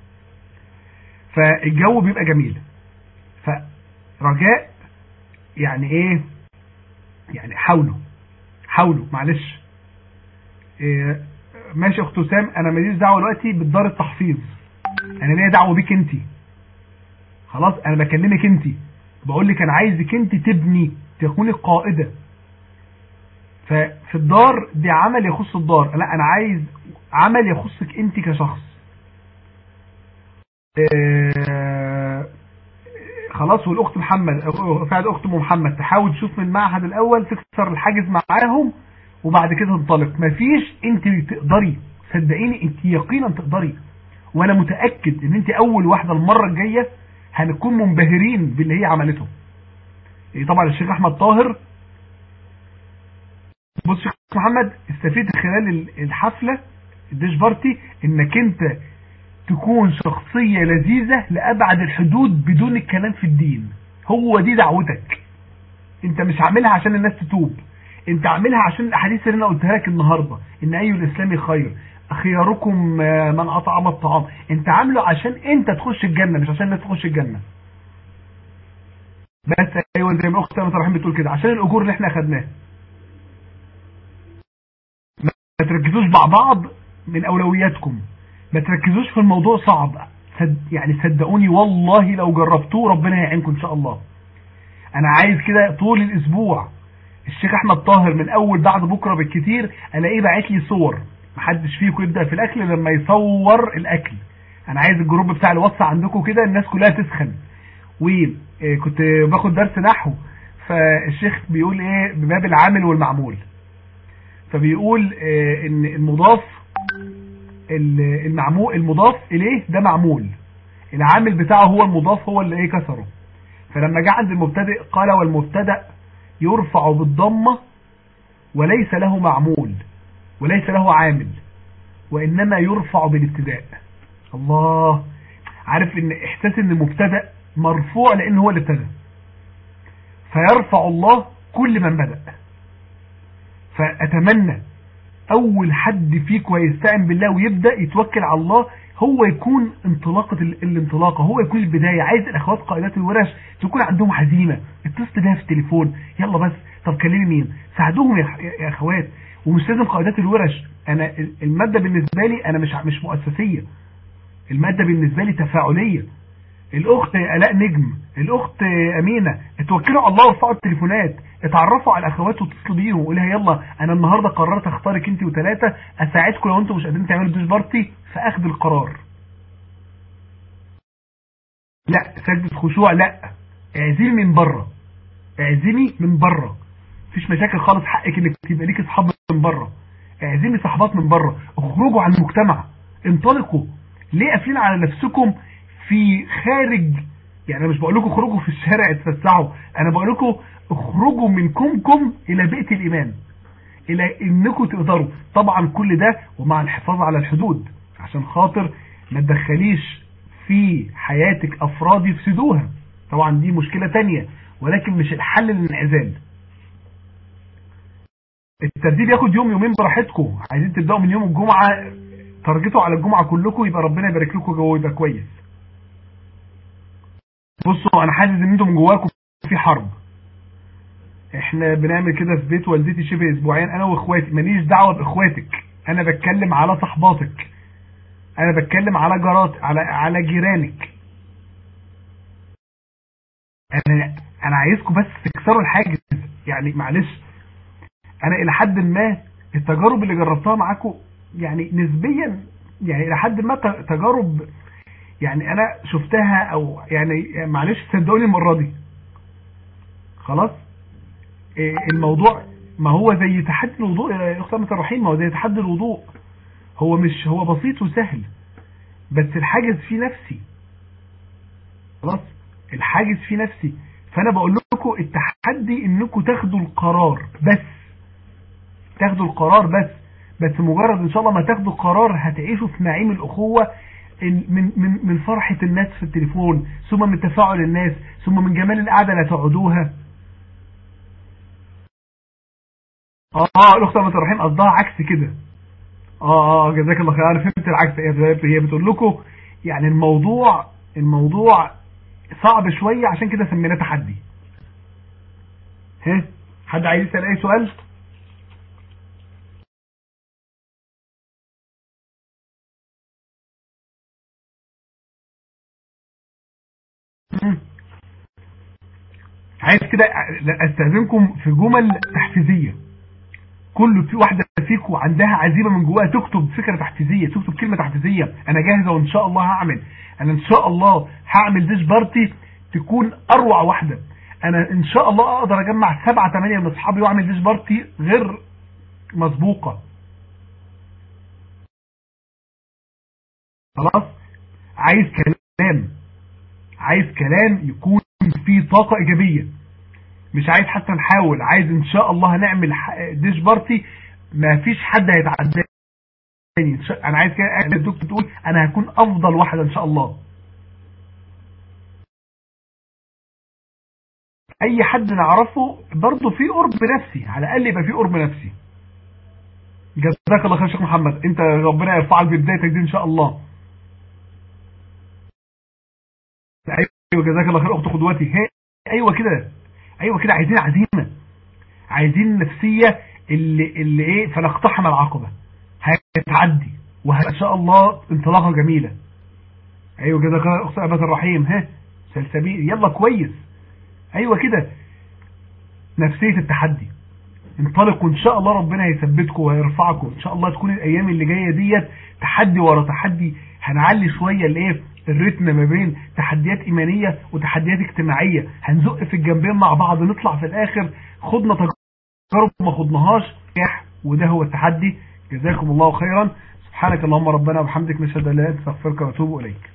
D: فالجو بيبقى جميل فرجاء يعني ايه يعني حاولوا حاولوا معلش إيه ماشي يا اخت وسام انا ماليش دعوه دلوقتي بالدار التحفيظ انا ليا دعوه بيك انت خلاص انا بكلمك انت بقول لك انا عايزك انت تبني تكوني قائده ففي الدار دي عمل يخص الدار لا انا عايز عمل يخصك انت كشخص إيه خلاص والاخت محمد فعلا اخت ام محمد تحاول تشوف من المعهد الاول تكسر الحاجز معاهم وبعد كده تنطلق مفيش انت تقدري صدقيني انت يقينا تقدري وانا متاكد ان انت اول واحده المره الجايه هنكون منبهرين باللي هي عملته إيه طبعا الشيخ احمد طاهر بص شيخ محمد استفيد خلال الحفله الديش بارتي انك انت تكون شخصيه لذيذه لابعد الحدود بدون الكلام في الدين هو دي دعوتك انت مش عاملها عشان الناس تتوب انت عاملها عشان الاحاديث اللي انا قلتها لك النهارده ان اي الاسلام خير خياركم من اطعم الطعام انت عامله عشان انت تخش الجنه مش عشان الناس تخش الجنه بس ايوه زي ما اختي امه رحيم بتقول كده عشان الاجور اللي احنا اخدناها ما تركزوش مع بعض من اولوياتكم ما تركزوش في الموضوع صعب صد يعني صدقوني والله لو جربتوه ربنا هيعينكم ان شاء الله انا عايز كده طول الاسبوع الشيخ احمد طاهر من اول بعد بكره بالكتير الاقيه باعت لي صور محدش فيكم يبدا في الاكل لما يصور الاكل انا عايز الجروب بتاع الواتس عندكم كده الناس كلها تسخن وكنت باخد درس نحو فالشيخ بيقول ايه بباب العامل والمعمول فبيقول إيه ان المضاف المعمول المضاف اليه ده معمول العامل بتاعه هو المضاف هو اللي ايه كسره فلما جاء عند المبتدئ قال والمبتدأ يرفع بالضمة وليس له معمول وليس له عامل وإنما يرفع بالابتداء الله عارف ان احساس ان المبتدأ مرفوع لان هو اللي ابتدى فيرفع الله كل من بدأ فأتمنى اول حد فيكم هيستعن بالله ويبدأ يتوكل على الله هو يكون انطلاقة ال- الانطلاقة هو يكون البداية عايز الاخوات قائدات الورش تكون عندهم عزيمة اتصل بيها في التليفون يلا بس طب كلمي مين ساعدوهم يا, يا اخوات ومش لازم قائدات الورش انا ال- المادة بالنسبة لي انا مش مش مؤسسية المادة بالنسبة لي تفاعلية الاخت الاء نجم الاخت امينه اتوكلوا على الله وارفعوا التليفونات اتعرفوا على الاخوات واتصلوا بيهم وقولوا لها يلا انا النهارده قررت اختارك انت وثلاثه اساعدكم لو انتم مش قادرين تعملوا دوش بارتي في اخذ القرار لا سجدة خشوع لا اعزمي من بره اعزمي من بره مفيش مشاكل خالص حقك انك تبقى ليك اصحاب من بره اعزمي صحبات من بره اخرجوا عن المجتمع انطلقوا ليه قافلين على نفسكم في خارج يعني انا مش بقول لكم اخرجوا في الشارع اتفسحوا انا بقول لكم اخرجوا من كمكم الى بيئه الايمان الى انكم تقدروا طبعا كل ده ومع الحفاظ على الحدود عشان خاطر ما تدخليش في حياتك افراد يفسدوها طبعا دي مشكله تانية ولكن مش الحل للانعزال الترتيب ياخد يوم يومين براحتكم عايزين تبداوا من يوم الجمعه تارجتوا على الجمعه كلكم يبقى ربنا يبارك لكم جوه يبقى كويس بصوا انا حاسس ان انتم من جواكم في حرب احنا بنعمل كده في بيت والدتي شبه اسبوعين انا واخواتي ماليش دعوه باخواتك انا بتكلم على صحباتك انا بتكلم على جارات على على جيرانك انا انا عايزكم بس تكسروا الحاجز يعني معلش انا الى حد ما التجارب اللي جربتها معاكم يعني نسبيا يعني الى حد ما ت- تجارب يعني انا شفتها او يعني معلش صدقوني المره دي خلاص إيه الموضوع ما هو زي تحدي الوضوء يا اخت أمة الرحيم ما هو زي تحدي الوضوء هو مش هو بسيط وسهل بس الحاجز فيه نفسي خلاص الحاجز فيه نفسي فانا بقول لكم التحدي انكم تاخدوا القرار بس تاخدوا القرار بس بس مجرد ان شاء الله ما تاخدوا القرار هتعيشوا في نعيم الاخوه ال- من من من فرحه الناس في التليفون ثم من تفاعل الناس ثم من جمال القعده اللي هتقعدوها اه الاخت أمة الرحيم قصدها عكس كده اه اه جزاك الله خير انا فهمت العكس هي هي بتقول لكم يعني الموضوع الموضوع صعب شويه عشان كده سميناه تحدي ها حد عايز يسال اي سؤال مم. عايز كده استاذنكم في جمل تحفيزيه كل في واحده فيكم عندها عزيمه من جواها تكتب فكره تحفيزيه تكتب كلمه تحفيزيه انا جاهزه وان شاء الله هعمل انا ان شاء الله هعمل ديش بارتي تكون اروع واحده انا ان شاء الله اقدر اجمع سبعة ثمانية من اصحابي واعمل ديش بارتي غير مسبوقه خلاص عايز كلام عايز كلام يكون فيه طاقة إيجابية مش عايز حتى نحاول عايز إن شاء الله هنعمل ح- ديش بارتي ما فيش حد هيتعداني إن شاء- أنا عايز كده الدكتور تقول أنا هكون أفضل واحدة إن شاء الله أي حد نعرفه برضه في قرب نفسي على الأقل يبقى في قرب نفسي جزاك الله خير يا شيخ محمد أنت ربنا يرفعك ببدايتك دي إن شاء الله ايوه جزاك الله خير اخت قدوتي هي ايوه كده ايوه كده عايزين عزيمه عايزين نفسيه اللي اللي ايه فنقتحم العقبه هتعدي وان شاء الله انطلاقه جميله ايوه جزاك الله اخت ابات الرحيم ها سلسبيل يلا كويس ايوه كده نفسيه التحدي انطلقوا ان شاء الله ربنا هيثبتكم وهيرفعكم ان شاء الله تكون الايام اللي جايه ديت تحدي ورا تحدي هنعلي شويه الايه الريتم ما بين تحديات ايمانيه وتحديات اجتماعيه هنزق في الجنبين مع بعض نطلع في الاخر خدنا تجارب ما خدناهاش نجاح وده هو التحدي جزاكم الله خيرا سبحانك اللهم ربنا وبحمدك نشهد ان لا اله الا انت نستغفرك ونتوب اليك